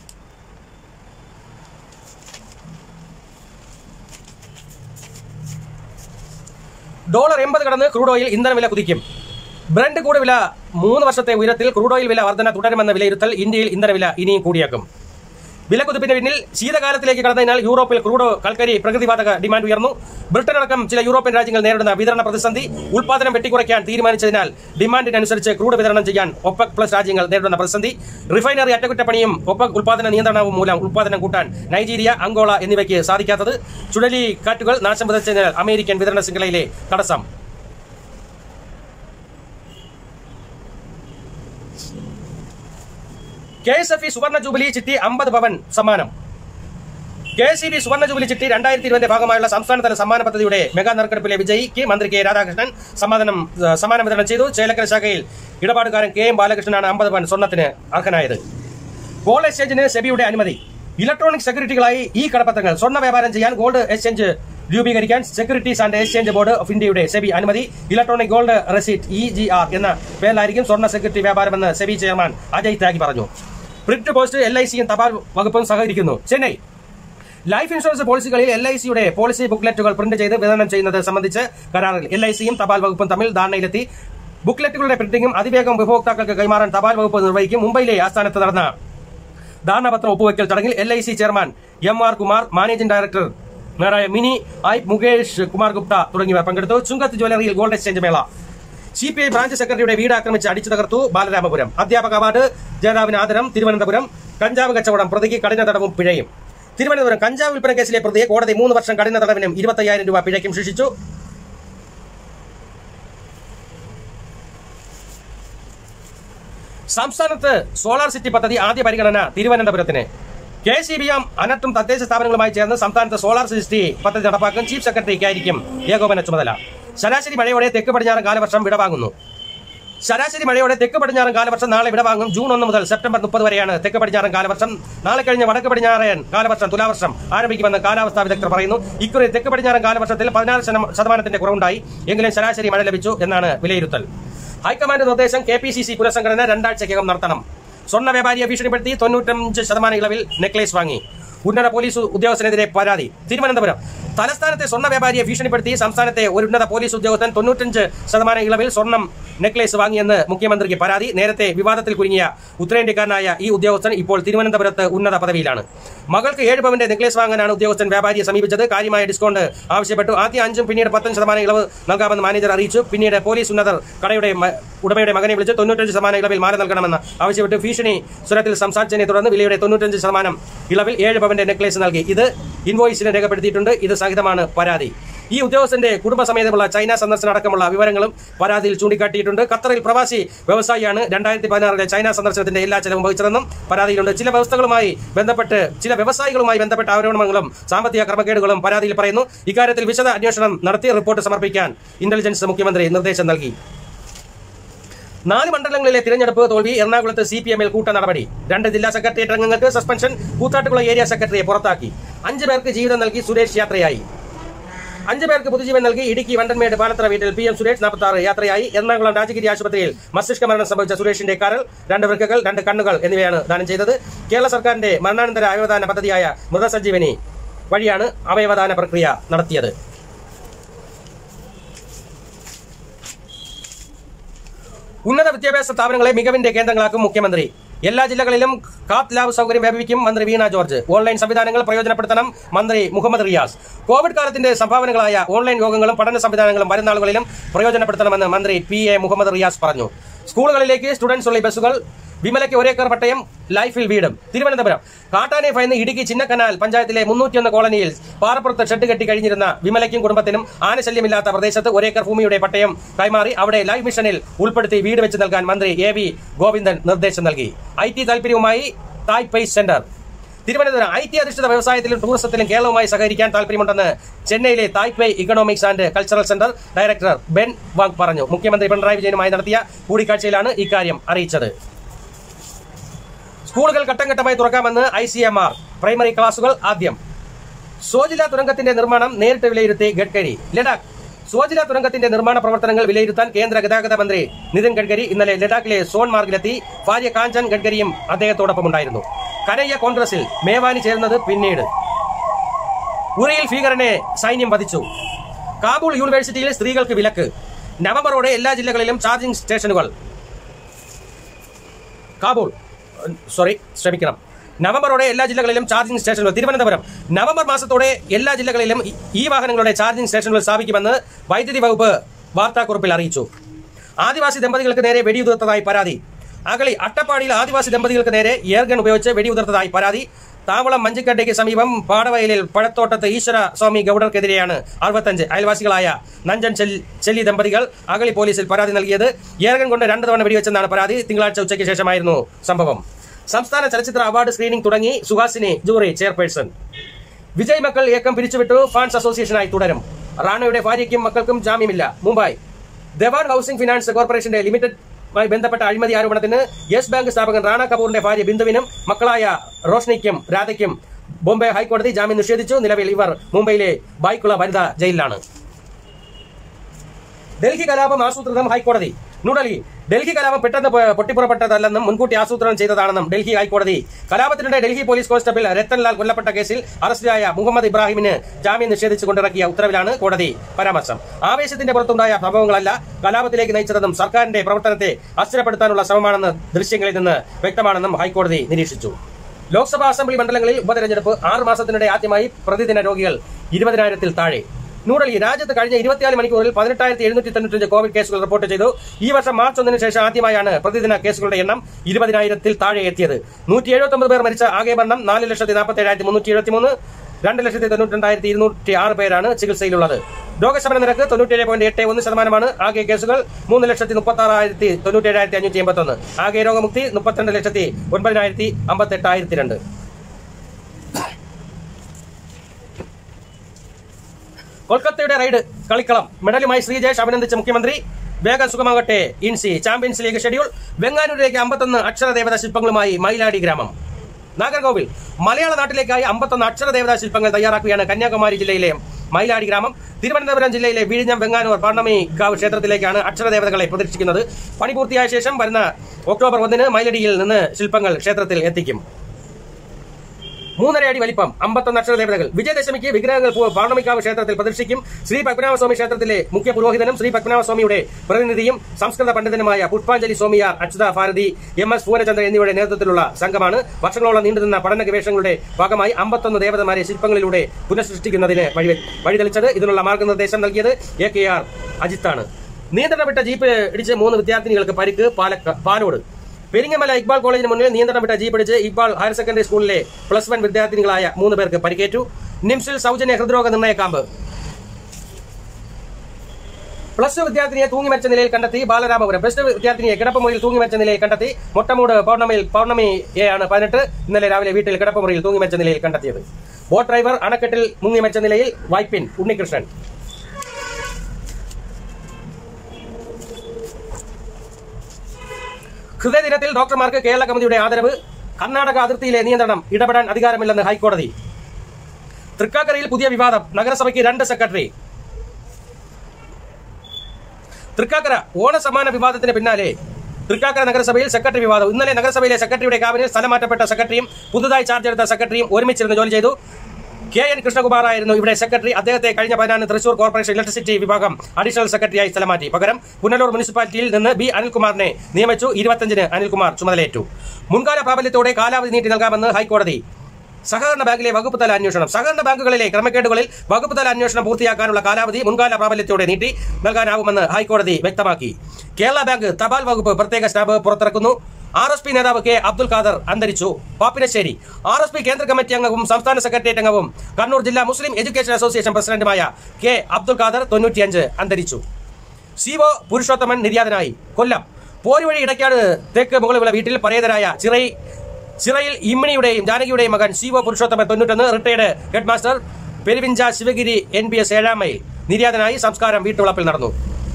ഡോളർ എൺപത് കടന്ന് ക്രൂഡ് ഓയിൽ ഇന്ധനവില കുതിക്കും ബ്രണ്ട് കൂട് വില മൂന്ന് വർഷത്തെ ഉയരത്തിൽ ക്രൂഡ് ഓയിൽ വില വർധന തുടരുമെന്ന വിലയിരുത്തൽ ഇന്ത്യയിൽ ഇന്ധനവില ഇനിയും കൂടിയേക്കും വിലക്കുതിപ്പിന് പിന്നിൽ ശീതകാലത്തിലേക്ക് കടന്നതിനാൽ യൂറോപ്പിൽ ക്രൂഡ് കൽക്കരി പ്രകൃതിവാതക ഡിമാൻഡ് ഉയർന്നു ബ്രിട്ടൻ അടക്കം ചില യൂറോപ്യൻ രാജ്യങ്ങൾ നേരിടുന്ന വിതരണ പ്രതിസന്ധി ഉൽപാദനം വെട്ടിക്കുറയ്ക്കാൻ തീരുമാനിച്ചതിനാൽ ഡിമാൻഡിനനുസരിച്ച് ക്രൂഡ് വിതരണം ചെയ്യാൻ ഒപ്പക് പ്ലസ് രാജ്യങ്ങൾ നേരിടുന്ന പ്രതിസന്ധി റിഫൈനറി അറ്റകുറ്റപ്പണിയും ഒപ്പക് ഉൽപാദന നിയന്ത്രണവും മൂലം ഉൽപാദനം കൂട്ടാൻ നൈജീരിയ അങ്കോള എന്നിവയ്ക്ക് സാധിക്കാത്തത് ചുഴലിക്കാറ്റുകൾ നാശം വിതച്ചതിനാൽ അമേരിക്കൻ വിതരണ ശൃംഖലയിലെ തടസ്സം കെ എസ് എഫ് ഇ സുവർണ ജൂബിലി ചിട്ടി അമ്പത് പവൻ സമ്മാനം കെ എസ് ഇ ബി സുവർണ ജൂബിലി ചിട്ടി രണ്ടായിരത്തി ഇരുപതിന്റെ ഭാഗമായുള്ള സംസ്ഥാനതല സമ്മാന പദ്ധതിയുടെ മെഗാ നറുക്കെടുപ്പിലെ വിജയിക്ക് മന്ത്രി കെ രാധാകൃഷ്ണൻ സമ്മാനം ഏഹ്, സമ്മാനം വിതരണം ചെയ്തു ചേലക്കര ശാഖയിൽ ഇടപാടുകാരൻ കെ എം ബാലകൃഷ്ണനാണ് അമ്പത് പവൻ സ്വർണ്ണത്തിന് അർഹനായത് ഗോൾഡ് എക്സ്ചേഞ്ചിന് സെബിയുടെ അനുമതി ഇലക്ട്രോണിക് സെക്യൂരിറ്റികളായി ഈ കടപ്പത്രങ്ങൾ സ്വർണ്ണ വ്യാപാരം ചെയ്യാൻ ഗോൾഡ് എക്സ്ചേഞ്ച് രൂപീകരിക്കാൻ securities and exchange board of ഇന്ത്യയുടെ സെബി അനുമതി electronic gold receipt E G R എന്ന പേരിലായിരിക്കും സ്വർണ്ണ സെക്യൂരിറ്റി വ്യാപാരമെന്ന് സെബി ചെയർമാൻ അജയ് ത്യാഗി പറഞ്ഞു പ്രിന്റ് പോസ്റ്റ് എൽ ഐ സിയും തപാൽ വകുപ്പും സഹകരിക്കുന്നു ചെന്നൈ ലൈഫ് ഇൻഷുറൻസ് പോളിസികളിൽ എൽ ഐ സിയുടെ പോളിസി ബുക്ക്ലെറ്റുകൾ പ്രിന്റ് ചെയ്ത് വിതരണം ചെയ്യുന്നത് സംബന്ധിച്ച് കരാറിൽ എൽ ഐ സിയും തപാൽ വകുപ്പും തമ്മിൽ ധാരണയിലെത്തി ബുക്ക്ലെറ്റുകളുടെ പ്രിന്റിംഗും അതിവേഗം ഉപഭോക്താക്കൾക്ക് കൈമാറാൻ തപാൽ വകുപ്പ് നിർവഹിക്കും മുംബൈയിലെ ആസ്ഥാനത്ത് നടന്ന ധാരണാപത്രം ഒപ്പുവെക്കൽ ചടങ്ങിൽ L I C chairman M R Kumar managing director മാരായ മിനി ഐ മുകേഷ് കുമാർ ഗുപ്ത തുടങ്ങിയവർ പങ്കെടുത്തു ചുങ്കത്ത് ജ്വല്ലറിയിൽ ഗോൾഡ് എക്സ്ചേഞ്ച് മേള സി പി ഐ ബ്രാഞ്ച് സെക്രട്ടറിയുടെ വീട് ആക്രമിച്ച് അടിച്ചു തകർത്തു ബാലരാമപുരം അധ്യാപക അവാർഡ് ജേതാവിന് ആദരം തിരുവനന്തപുരം കഞ്ചാവ് കച്ചവടം പ്രതിക്ക് കഠിന തടവും പിഴയും തിരുവനന്തപുരം കഞ്ചാവ് വിൽപ്പന കേസിലെ പ്രതിയെ കോടതി മൂന്ന് വർഷം കഠിന തടവിനും ഇരുപത്തയ്യായിരം രൂപ പിഴയ്ക്കും ശിക്ഷിച്ചു സംസ്ഥാനത്ത് സോളാർ സിറ്റി പദ്ധതി ആദ്യ പരിഗണന തിരുവനന്തപുരത്തിന് കെ സി ബി എം അനട്ടും തദ്ദേശ സ്ഥാപനങ്ങളുമായി ചേർന്ന് സംസ്ഥാനത്ത് സോളാർ സിറ്റി പദ്ധതി നടപ്പാക്കാൻ ചീഫ് സെക്രട്ടറിക്കായിരിക്കും ഏകോപന ചുമതല ശരാശരി മഴയോടെ തെക്ക് പടിഞ്ഞാറൻ കാലവർഷം വിടവാങ്ങുന്നു ശരാശരി മഴയോടെ തെക്ക് പടിഞ്ഞാറൻ കാലവർഷം നാളെ വിടവാങ്ങും ജൂൺ ഒന്ന് മുതൽ സെപ്റ്റംബർ മുപ്പത് വരെയാണ് തെക്ക് പടിഞ്ഞാറൻ കാലവർഷം നാളെ കഴിഞ്ഞ് വടക്ക് പടിഞ്ഞാറൻ കാലവർഷം തുലാവർഷം ആരംഭിക്കുമെന്ന് കാലാവസ്ഥാ വിദഗ്ധർ പറയുന്നു ഇക്കുറി തെക്ക് പടിഞ്ഞാറൻ കാലവർഷത്തിൽ പതിനാറ് ശതമാ- ശതമാനത്തിന്റെ കുറവുണ്ടായി എങ്കിലും ശരാശരി മഴ ലഭിച്ചു എന്നാണ് വിലയിരുത്തൽ ഹൈക്കമാൻഡ് നിർദ്ദേശം കെ പി സി സി പുനഃസംഘടന രണ്ടാഴ്ചയ്ക്കകം നടത്തണം സ്വർണ്ണ വ്യാപാരിയെ ഭീഷണിപ്പെടുത്തി തൊണ്ണൂറ്റഞ്ച് ശതമാനം ഇളവിൽ നെക്ലേസ് വാങ്ങി ഉന്നത പോലീസ് ഉദ്യോഗസ്ഥനെതിരെ പരാതി തിരുവനന്തപുരം തലസ്ഥാനത്തെ സ്വർണ്ണ വ്യാപാരിയെ ഭീഷണിപ്പെടുത്തി സംസ്ഥാനത്തെ ഒരു ഉന്നത പോലീസ് ഉദ്യോഗസ്ഥൻ തൊണ്ണൂറ്റഞ്ച് ശതമാനം ഇളവിൽ സ്വർണം നെക്ലേസ് വാങ്ങിയെന്ന് മുഖ്യമന്ത്രിക്ക് പരാതി നേരത്തെ വിവാദത്തിൽ കുരുങ്ങിയ ഉത്തരേന്ത്യക്കാരനായ ഈ ഉദ്യോഗസ്ഥൻ ഇപ്പോൾ തിരുവനന്തപുരത്ത് ഉന്നത പദവിയിലാണ് മകൾക്ക് ഏഴ് പവന്റെ നെക്ലേസ് വാങ്ങാനാണ് ഉദ്യോഗസ്ഥൻ വ്യാപാരിയെ സമീപിച്ചത് കാര്യമായ ഡിസ്കൗണ്ട് ആവശ്യപ്പെട്ടു ആദ്യം അഞ്ചും പിന്നീട് പത്തും ശതമാനം ഇളവ് നൽകാമെന്ന് മാനേജർ അറിയിച്ചു പിന്നീട് പോലീസ് ഉന്നതർ കടയുടെ മ- ഉടമയുടെ മകനെ വിളിച്ച് തൊണ്ണൂറ്റഞ്ച് ശതമാനം ഇളവിൽ മാറി നൽകണമെന്ന് ആവശ്യപ്പെട്ടു ഭീഷണി സ്വരത്തിൽ സംസാരിച്ചതിനെ തുടർന്ന് വിലയുടെ തൊണ്ണൂറ്റഞ്ച് ശതമാനം ഇളവിൽ ഏഴ് പവന്റെ നെക്ലേസ് നൽകി ഇത് ഇൻവോയിസിന് രേഖപ്പെടുത്തിയിട്ടുണ്ട് ഇത് സഹിതമാണ് പരാതി ഈ ഉദ്യോഗസ്ഥന്റെ കുടുംബസമേതമുള്ള ചൈന സന്ദർശനം അടക്കമുള്ള വിവരങ്ങളും പരാതിയിൽ ചൂണ്ടിക്കാട്ടിയിട്ടുണ്ട് ഖത്തറിൽ പ്രവാസി വ്യവസായിയാണ് രണ്ടായിരത്തി പതിനാറിലെ ചൈന സന്ദർശനത്തിന്റെ എല്ലാ ചെലവും വഹിച്ചതെന്നും പരാതിയിലുണ്ട് ചില വ്യവസ്ഥകളുമായി ബന്ധപ്പെട്ട് ചില വ്യവസായികളുമായി ബന്ധപ്പെട്ട ആരോപണങ്ങളും സാമ്പത്തിക ക്രമക്കേടുകളും പരാതിയിൽ പറയുന്നു ഇക്കാര്യത്തിൽ വിശദ അന്വേഷണം നടത്തി റിപ്പോർട്ട് സമർപ്പിക്കാൻ ഇന്റലിജൻസ് മുഖ്യമന്ത്രി നിർദ്ദേശം നൽകി നാല് മണ്ഡലങ്ങളിലെ തിരഞ്ഞെടുപ്പ് തോൽവി എറണാകുളത്ത് സി പി എമ്മിൽ കൂട്ട നടപടി രണ്ട് ജില്ലാ സെക്രട്ടേറിയറ്റ് അംഗങ്ങൾക്ക് സസ്പെൻഷൻ കൂത്താട്ടുകുളം ഏരിയ സെക്രട്ടറിയെ പുറത്താക്കി അഞ്ച് പേർക്ക് ജീവിതം നൽകി സുരേഷ് യാത്രയായി അഞ്ച് പേർക്ക് പുതുജീവൻ നൽകി ഇടുക്കി വണ്ടൻമേട് പാലത്തറ വീട്ടിൽ പി എം സുരേഷ് നാൽപ്പത്തി ആറ് യാത്രയായി എറണാകുളം രാജഗിരി ആശുപത്രിയിൽ മസ്തിഷ്ക മരണം സംഭവിച്ച സുരേഷിന്റെ കരൾ രണ്ട് വൃക്കകൾ രണ്ട് കണ്ണുകൾ എന്നിവയാണ് ദാനം ചെയ്തത് കേരള സർക്കാരിന്റെ മരണാനന്തര അവയവദാന പദ്ധതിയായ മൃതസഞ്ജീവനി വഴിയാണ് അവയവദാന പ്രക്രിയ നടത്തിയത് ഉന്നത വിദ്യാഭ്യാസ സ്ഥാപനങ്ങളെ മികവിന്റെ കേന്ദ്രങ്ങളാക്കും മുഖ്യമന്ത്രി എല്ലാ ജില്ലകളിലും കാത്ത് ലാബ് സൗകര്യം വ്യാപിപ്പിക്കും മന്ത്രി വീണ ജോർജ് ഓൺലൈൻ സംവിധാനങ്ങൾ പ്രയോജനപ്പെടുത്തണം മന്ത്രി മുഹമ്മദ് റിയാസ് കോവിഡ് കാലത്തിന്റെ സംഭാവനകളായ ഓൺലൈൻ യോഗങ്ങളും പഠന സംവിധാനങ്ങളും വരുന്നാളുകളിലും പ്രയോജനപ്പെടുത്തണമെന്ന് മന്ത്രി പി എ മുഹമ്മദ് റിയാസ് പറഞ്ഞു സ്കൂളുകളിലേക്ക് സ്റ്റുഡൻസ് ഉള്ള ബസ്സുകൾ വിമലയ്ക്ക് ഒരേക്കർ പട്ടയം ലൈഫിൽ വീടും തിരുവനന്തപുരം കാട്ടാനെ ഭയന്ന് ഇടുക്കി ചിന്നക്കനാൽ പഞ്ചായത്തിലെ മുന്നൂറ്റിയൊന്ന് കോളനിയിൽ പാറപ്പുറത്ത് ഷെഡ് കെട്ടി കഴിഞ്ഞിരുന്ന വിമലയ്ക്കും കുടുംബത്തിനും ആനശല്യമില്ലാത്ത പ്രദേശത്ത് ഒരേക്കർ ഭൂമിയുടെ പട്ടയം കൈമാറി അവിടെ ലൈഫ് മിഷനിൽ ഉൾപ്പെടുത്തി വീട് വെച്ച് നൽകാൻ മന്ത്രി എ വി ഗോവിന്ദൻ നിർദ്ദേശം നൽകി ഐ ടി താൽപര്യവുമായി Taipei centre Thiruvananthapuram I T അധിഷ്ഠിത വ്യവസായത്തിലും ടൂറിസത്തിലും കേരളവുമായി സഹകരിക്കാൻ താല്പര്യമുണ്ടെന്ന് ചെന്നൈയിലെ Taipei economics and cultural centre director Ben Wang പറഞ്ഞു മുഖ്യമന്ത്രി പിണറായി വിജയനുമായി നടത്തിയ കൂടിക്കാഴ്ചയിലാണ് ഇക്കാര്യം അറിയിച്ചത് സ്കൂളുകൾ ഘട്ടം ഘട്ടമായി തുറക്കാമെന്ന് I C M R primary ക്ലാസുകൾ ആദ്യം സോജില തുരങ്കത്തിന്റെ നിർമ്മാണം നേരിട്ട് വിലയിരുത്തി ഗഡ്കരി ലഡാക്ക് സോജില തുരങ്കത്തിന്റെ നിർമ്മാണ പ്രവർത്തനങ്ങൾ വിലയിരുത്താൻ കേന്ദ്ര ഗതാഗത മന്ത്രി നിതിൻ ഗഡ്കരി ഇന്നലെ ലഡാക്കിലെ സോൺമാർഗിലെത്തി ഭാര്യ കാഞ്ചൻ ഗഡ്കരിയും അദ്ദേഹത്തോടൊപ്പം ഉണ്ടായിരുന്നു കനയ്യ കോൺഗ്രസിൽ മേവാനി ചേർന്നത് പിന്നീട് ഉറിയിൽ ഭീകരനെ സൈന്യം വധിച്ചു കാബൂൾ യൂണിവേഴ്സിറ്റിയിൽ സ്ത്രീകൾക്ക് വിലക്ക് നവംബറോടെ എല്ലാ ജില്ലകളിലും ചാർജിംഗ് സ്റ്റേഷനുകൾ കാബൂൾ സോറി ക്ഷമിക്കണം നവംബറോടെ എല്ലാ ജില്ലകളിലും ചാർജിംഗ് സ്റ്റേഷനുകൾ തിരുവനന്തപുരം നവംബർ മാസത്തോടെ എല്ലാ ജില്ലകളിലും ഈ- ഈ വാഹനങ്ങളുടെ ചാർജിംഗ് സ്റ്റേഷനുകൾ സ്ഥാപിക്കുമെന്ന് വൈദ്യുതി വകുപ്പ് വാർത്താക്കുറിപ്പിൽ അറിയിച്ചു ആദിവാസി ദമ്പതികൾക്ക് നേരെ വെടിയുതിർത്തതായി പരാതി അകളി അട്ടപ്പാടിയിൽ ആദിവാസി ദമ്പതികൾക്ക് നേരെ എയർഗൺ ഉപയോഗിച്ച് വെടിയുതിർത്തതായി പരാതി താവളം മഞ്ചിക്കട്ടയ്ക്ക് സമീപം പാടവയലിൽ പഴത്തോട്ടത്ത് ഈശ്വര സ്വാമി ഗൌഡർക്കെതിരെയാണ് അറുപത്തഞ്ച് അയൽവാസികളായ നഞ്ചൻ ചെൽ- ചെല്ലി ദമ്പതികൾ അകളി പോലീസിൽ പരാതി നൽകിയത് ഏറഗൻ കൊണ്ട് രണ്ട് തവണ വെടിവെച്ചെന്നാണ് പരാതി തിങ്കളാഴ്ച ഉച്ചയ്ക്ക് ശേഷമായിരുന്നു സംഭവം സംസ്ഥാന ചലച്ചിത്ര അവാർഡ് സ്ക്രീനിംഗ് തുടങ്ങി സുഹാസിനി ജൂറി ചെയർപേഴ്സൺ വിജയ് മക്കൾ ഇയക്കം പിരിച്ചുവിട്ടു ഫാൻസ് അസോസിയേഷനായി തുടരും റാണയുടെ ഭാര്യയ്ക്കും മക്കൾക്കും ജാമ്യമില്ല മുംബൈ ദവാൻ ഹൌസിംഗ് ഫിനാൻസ് കോർപ്പറേഷന്റെ ലിമിറ്റഡുമായി ബന്ധപ്പെട്ട അഴിമതി ആരോപണത്തിന് യെസ് ബാങ്ക് സ്ഥാപകൻ റാണ കപൂറിന്റെ ഭാര്യ ബിന്ദുവിനും മക്കളായ റോഷ്നിക്കും രാധയ്ക്കും ബോംബെ ഹൈക്കോടതി ജാമ്യം നിഷേധിച്ചു നിലവിൽ ഇവർ മുംബൈയിലെ ബൈക്കുള വനിതാ ജയിലിലാണ് ഡൽഹി കലാപം ആസൂത്രിതം ഹൈക്കോടതി ന്യൂഡൽഹി ഡൽഹി കലാപം പെട്ടെന്ന് പൊ- പൊട്ടിപ്പുറപ്പെട്ടതല്ലെന്നും മുൻകൂട്ടി ആസൂത്രണം ചെയ്തതാണെന്നും ഡൽഹി ഹൈക്കോടതി കലാപത്തിനിടെ ഡൽഹി പോലീസ് കോൺസ്റ്റബിൾ രത്തൻലാൽ കൊല്ലപ്പെട്ട കേസിൽ അറസ്റ്റിലായ മുഹമ്മദ് ഇബ്രാഹിമിന് ജാമ്യം നിഷേധിച്ചു കൊണ്ടിറക്കിയ ഉത്തരവിലാണ് കോടതി പരാമർശം ആവേശത്തിന്റെ പുറത്തുണ്ടായ സംഭവങ്ങളല്ല കലാപത്തിലേക്ക് നയിച്ചതെന്നും സർക്കാരിന്റെ പ്രവർത്തനത്തെ അസ്ഥിരപ്പെടുത്താനുള്ള ശ്രമമാണെന്ന് ദൃശ്യങ്ങളിൽ നിന്ന് വ്യക്തമാണെന്നും ഹൈക്കോടതി നിരീക്ഷിച്ചു ലോക്സഭാ അസംബ്ലി മണ്ഡലങ്ങളിൽ ഉപതെരഞ്ഞെടുപ്പ് ആറ് മാസത്തിനിടെ ആദ്യമായി പ്രതിദിന രോഗികൾ ഇരുപതിനായിരത്തിൽ താഴെ ന്യൂഡൽഹി രാജ്യത്ത് കഴിഞ്ഞ ഇരുപത്തിനാല് മണിക്കൂറിൽ പതിനെട്ടായിരത്തി എഴുന്നൂറ്റി തൊണ്ണൂറ്റഞ്ച് കോവിഡ് കേസുകൾ റിപ്പോർട്ട് ചെയ്തു ഈ വർഷം മാർച്ച് ഒന്നിന് ശേഷം ആദ്യമായാണ് പ്രതിദിന കേസുകളുടെ എണ്ണം ഇരുപതിനായിരത്തിൽ താഴെ എത്തിയത് നൂറ്റി എഴുപത്തി പേർ മരിച്ച ആകെ മരണം നാല് ലക്ഷത്തി നാൽപ്പത്തി ഏഴായിരത്തി മുന്നൂറ്റി എഴുപത്തി മൂന്ന് രണ്ട് ലക്ഷത്തി തൊണ്ണൂറ്റി രണ്ടായിരത്തി ഇരുന്നൂറ്റി ആറ് പേരാണ് ചികിത്സയിലുള്ളത് രോഗശമന നിരക്ക് തൊണ്ണൂറ്റേഴ് പോയിന്റ് എട്ട് ഒന്ന് ശതമാനമാണ് ആകെ കേസുകൾ മൂന്ന് ലക്ഷത്തി മുപ്പത്തി ആറായിരത്തി തൊണ്ണൂറ്റി ഏഴായിരത്തി അഞ്ഞൂറ്റി എൺപത്തി ഒന്ന് ആകെ രോഗമുക്തി മുപ്പത്തിരണ്ട് ലക്ഷത്തി ഒൻപതിനായിരത്തി അമ്പത്തി എട്ടായിരത്തി രണ്ട് കൊൽക്കത്തയുടെ റൈഡ് കളിക്കളം മെഡലുമായി ശ്രീജേഷ് അഭിനന്ദിച്ച മുഖ്യമന്ത്രി വേഗം സുഖമാകട്ടെ ഇൻസി ചാമ്പ്യൻസ് ലീഗ് ഷെഡ്യൂൾ വെങ്ങാനൂരിലേക്ക് അമ്പത്തൊന്ന് അക്ഷരദേവത ശില്പങ്ങളുമായി മയിലാടി ഗ്രാമം നാഗർകോവിൽ മലയാള നാട്ടിലേക്കായി അമ്പത്തൊന്ന് അക്ഷരദേവതാ ശില്പങ്ങൾ തയ്യാറാക്കുകയാണ് കന്യാകുമാരി ജില്ലയിലെ മയിലാടി ഗ്രാമം തിരുവനന്തപുരം ജില്ലയിലെ വിഴിഞ്ഞം വെങ്ങാനൂർ പൗർണമിക്കാവ് ക്ഷേത്രത്തിലേക്കാണ് അക്ഷരദേവതകളെ പ്രതിഷ്ഠിക്കുന്നത് പണി പൂർത്തിയായ ശേഷം വരുന്ന ഒക്ടോബർ ഒന്നിന് മയിലടിയിൽ നിന്ന് ശില്പങ്ങൾ ക്ഷേത്രത്തിൽ എത്തിക്കും മൂന്നര അടി വലിപ്പം അമ്പത്തൊന്ന് അക്ഷരദേവതകൾ വിജയദശമിക്ക് വിഗ്രഹങ്ങൾ പൂ- പൗർണമിക്കാവ് ക്ഷേത്രത്തിൽ പ്രദർശിക്കും ശ്രീ പത്മനാഭസ്വാമി ക്ഷേത്രത്തിലെ മുഖ്യ പുരോഹിതനും ശ്രീ പത്മനാഭസ്വാമിയുടെ പ്രതിനിധിയും സംസ്കൃത പണ്ഡിതനുമായ പുഷ്പാഞ്ജലി സ്വാമിയാർ അച്യുത ഭാരതി എം എസ് പൂരചന്ദ്ര എന്നിവരുടെ നേതൃത്വത്തിലുള്ള സംഘമാണ് വർഷങ്ങളോളം നീണ്ടുനിന്ന പഠന ഗവേഷണങ്ങളുടെ ഭാഗമായി അമ്പത്തൊന്ന് ദേവതമാരെ ശില്പങ്ങളിലൂടെ പുനഃസൃഷ്ടിക്കുന്നതിന് വഴി വഴിതെളിച്ചത് ഇതിനുള്ള മാർഗനിർദ്ദേശം നൽകിയത് എ കെ ആർ അജിത്താണ് നിയന്ത്രണം വിട്ട ജീപ്പ് ഇടിച്ച് മൂന്ന് വിദ്യാർത്ഥിനികൾക്ക് പരിക്ക് പാലക്ക പാലോട് പെരിങ്ങമല ഇക്ബാൽ കോളേജിന് മുന്നിൽ നിയന്ത്രണം വിട്ട ജീപ്പ് ഇടിച്ച് ഇക്ബാൽ ഹയർ സെക്കൻഡറി സ്കൂളിലെ പ്ലസ് വൺ വിദ്യാർത്ഥിനികളായ മൂന്ന് പേർക്ക് പരിക്കേറ്റു നിംസിൽ സൗജന്യ ഹൃദ്രോഗ നിർണയ ക്യാമ്പ് പ്ലസ് ടു വിദ്യാർത്ഥിനിയെ തൂങ്ങി മരിച്ച നിലയിൽ കണ്ടെത്തി ബാലരാമപുരം പ്ലസ് ടു വിദ്യാർത്ഥിനിയെ കിടപ്പുമുറിയിൽ തൂങ്ങി മരിച്ച നിലയിൽ കണ്ടെത്തി മൊട്ടമൂട് പൗർണമിയിൽ പൗർണമിയെയാണ് പതിനെട്ട് ഇന്നലെ രാവിലെ വീട്ടിൽ കിടപ്പുമുറിയിൽ തൂങ്ങി മരിച്ച നിലയിൽ കണ്ടെത്തിയത് ബോട്ട് ഡ്രൈവർ അണക്കെട്ടിൽ മുങ്ങി മരിച്ച നിലയിൽ വൈപ്പിൻ ഉണ്ണികൃഷ്ണൻ ഹൃദയദിനത്തിൽ ഡോക്ടർമാർക്ക് കേരള കമ്മിറ്റിയുടെ ആദരവ് കർണാടക അതിർത്തിയിലെ നിയന്ത്രണം ഇടപെടാൻ അധികാരമില്ലെന്ന് ഹൈക്കോടതി തൃക്കാക്കരയിൽ പുതിയ വിവാദം നഗരസഭയ്ക്ക് രണ്ട് സെക്രട്ടറി തൃക്കാക്കര ഓണസമ്മാന വിവാദത്തിന് പിന്നാലെ തൃക്കാക്കര നഗരസഭയിൽ സെക്രട്ടറി വിവാദം ഇന്നലെ നഗരസഭയിലെ സെക്രട്ടറിയുടെ ക്യാബിനിൽ സ്ഥലം മാറ്റപ്പെട്ട സെക്രട്ടറിയും പുതുതായി ചാർജ് എടുത്ത സെക്രട്ടറിയും ഒരുമിച്ചിരുന്ന് ജോലി ചെയ്തു കെ എൻ കൃഷ്ണകുമാർ ആയിരുന്നു ഇവിടെ സെക്രട്ടറി അദ്ദേഹത്തെ കഴിഞ്ഞ പതിനാറിന് തൃശൂർ കോർപ്പറേഷൻ ഇലക്ട്രിസിറ്റി വിഭാഗം അഡീഷണൽ സെക്രട്ടറിയായി സ്ഥലം മാറ്റി പകരം പുനലൂർ മുനിസിപ്പാലിറ്റിയിൽ നിന്ന് ബി അനിൽകുമാറിനെ നിയമിച്ചു ഇരുപത്തഞ്ചിന് അനിൽകുമാർ ചുമതലയേറ്റു മുൻകാല പ്രാബല്യത്തോടെ കാലാവധി നീട്ടി നൽകാമെന്ന് ഹൈക്കോടതി സഹകരണ ബാങ്കിലെ വകുപ്പ് തല അന്വേഷണം സഹകരണ ബാങ്കുകളിലെ ക്രമക്കേടുകളിൽ വകുപ്പ് തല അന്വേഷണം പൂർത്തിയാക്കാനുള്ള കാലാവധി മുൻകാല പ്രാബല്യത്തോടെ നീട്ടി നൽകാനാവുമെന്ന് ഹൈക്കോടതി വ്യക്തമാക്കി കേരള ബാങ്ക് തപാൽ വകുപ്പ് പ്രത്യേക സ്റ്റാമ്പ് പുറത്തിറക്കുന്നു ആർ എസ് പി നേതാവ് കെ അബ്ദുൽ ഖാദർ അന്തരിച്ചു പാപ്പിനശ്ശേരി ആർ എസ് പി കേന്ദ്ര കമ്മിറ്റി അംഗവും സംസ്ഥാന സെക്രട്ടേറിയറ്റ് അംഗവും കണ്ണൂർ ജില്ലാ മുസ്ലിം എഡ്യൂക്കേഷൻ അസോസിയേഷൻ പ്രസിഡന്റുമായ കെ അബ്ദുൽ ഖാദർ തൊണ്ണൂറ്റിയഞ്ച് അന്തരിച്ചു സിഒ പുരുഷോത്തമൻ നിര്യാതനായി കൊല്ലം പോരുവഴി ഇടയ്ക്കാട് തേക്ക് മുകളിലുള്ള വീട്ടിൽ പരേതരായ ചിറൈ ചിറയിൽ ഇമ്മിണിയുടെയും ജാനകിയുടെയും മകൻ സിഒ പുരുഷോത്തമൻ തൊണ്ണൂറ്റൊന്ന് retired head master Peruvincha Sivagiri N B S ഏഴാം മൈൽ നിര്യാതനായി സംസ്കാരം വീട്ടുവളപ്പിൽ നടന്നു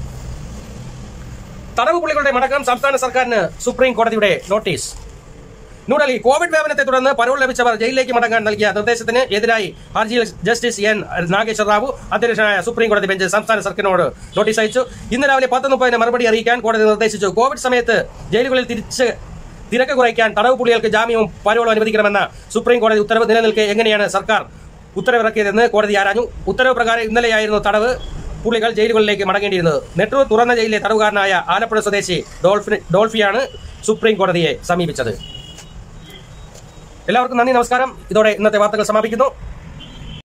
തടവ് പുള്ളികളുടെ മടക്കം സംസ്ഥാന സർക്കാരിന് സുപ്രീം കോടതിയുടെ നോട്ടീസ് ന്യൂഡൽഹി കോവിഡ് വ്യാപനത്തെ തുടർന്ന് പരോൾ ലഭിച്ചവർ ജയിലിലേക്ക് മടങ്ങാൻ നൽകിയ നിർദ്ദേശത്തിന് എതിരായി ഹർജിയിൽ ജസ്റ്റിസ് എൻ നാഗേശ്വര റാവു അധ്യക്ഷനായ സുപ്രീം കോടതി ബെഞ്ച് സംസ്ഥാന സർക്കാരിനോട് നോട്ടീസ് അയച്ചു ഇന്ന് രാവിലെ പത്ത് മുപ്പതിന് മറുപടി അറിയിക്കാൻ കോടതി നിർദ്ദേശിച്ചു കോവിഡ് സമയത്ത് ജയിലുകളിൽ തിരിച്ച് തിരക്ക് കുറയ്ക്കാൻ തടവ് പുള്ളികൾക്ക് ജാമ്യവും പരോളും അനുവദിക്കണമെന്ന സുപ്രീം കോടതി ഉത്തരവ് നിലനിൽക്കെ എങ്ങനെയാണ് സർക്കാർ ഉത്തരവിറക്കിയതെന്ന് കോടതി ആരാഞ്ഞു ഉത്തരവ് പ്രകാരം ഇന്നലെയായിരുന്നു തടവ് പുള്ളികൾ ജയിലുകളിലേക്ക് മടങ്ങേണ്ടിയിരുന്നത് നെട്ടൂർ തുറന്ന ജയിലിലെ തടവുകാരനായ ആലപ്പുഴ സ്വദേശി ഡോൾഫി ഡോൾഫിയാണ് സുപ്രീം കോടതിയെ സമീപിച്ചത് എല്ലാവർക്കും നന്ദി നമസ്കാരം ഇതോടെ ഇന്നത്തെ വാർത്തകൾ സമാപിക്കുന്നു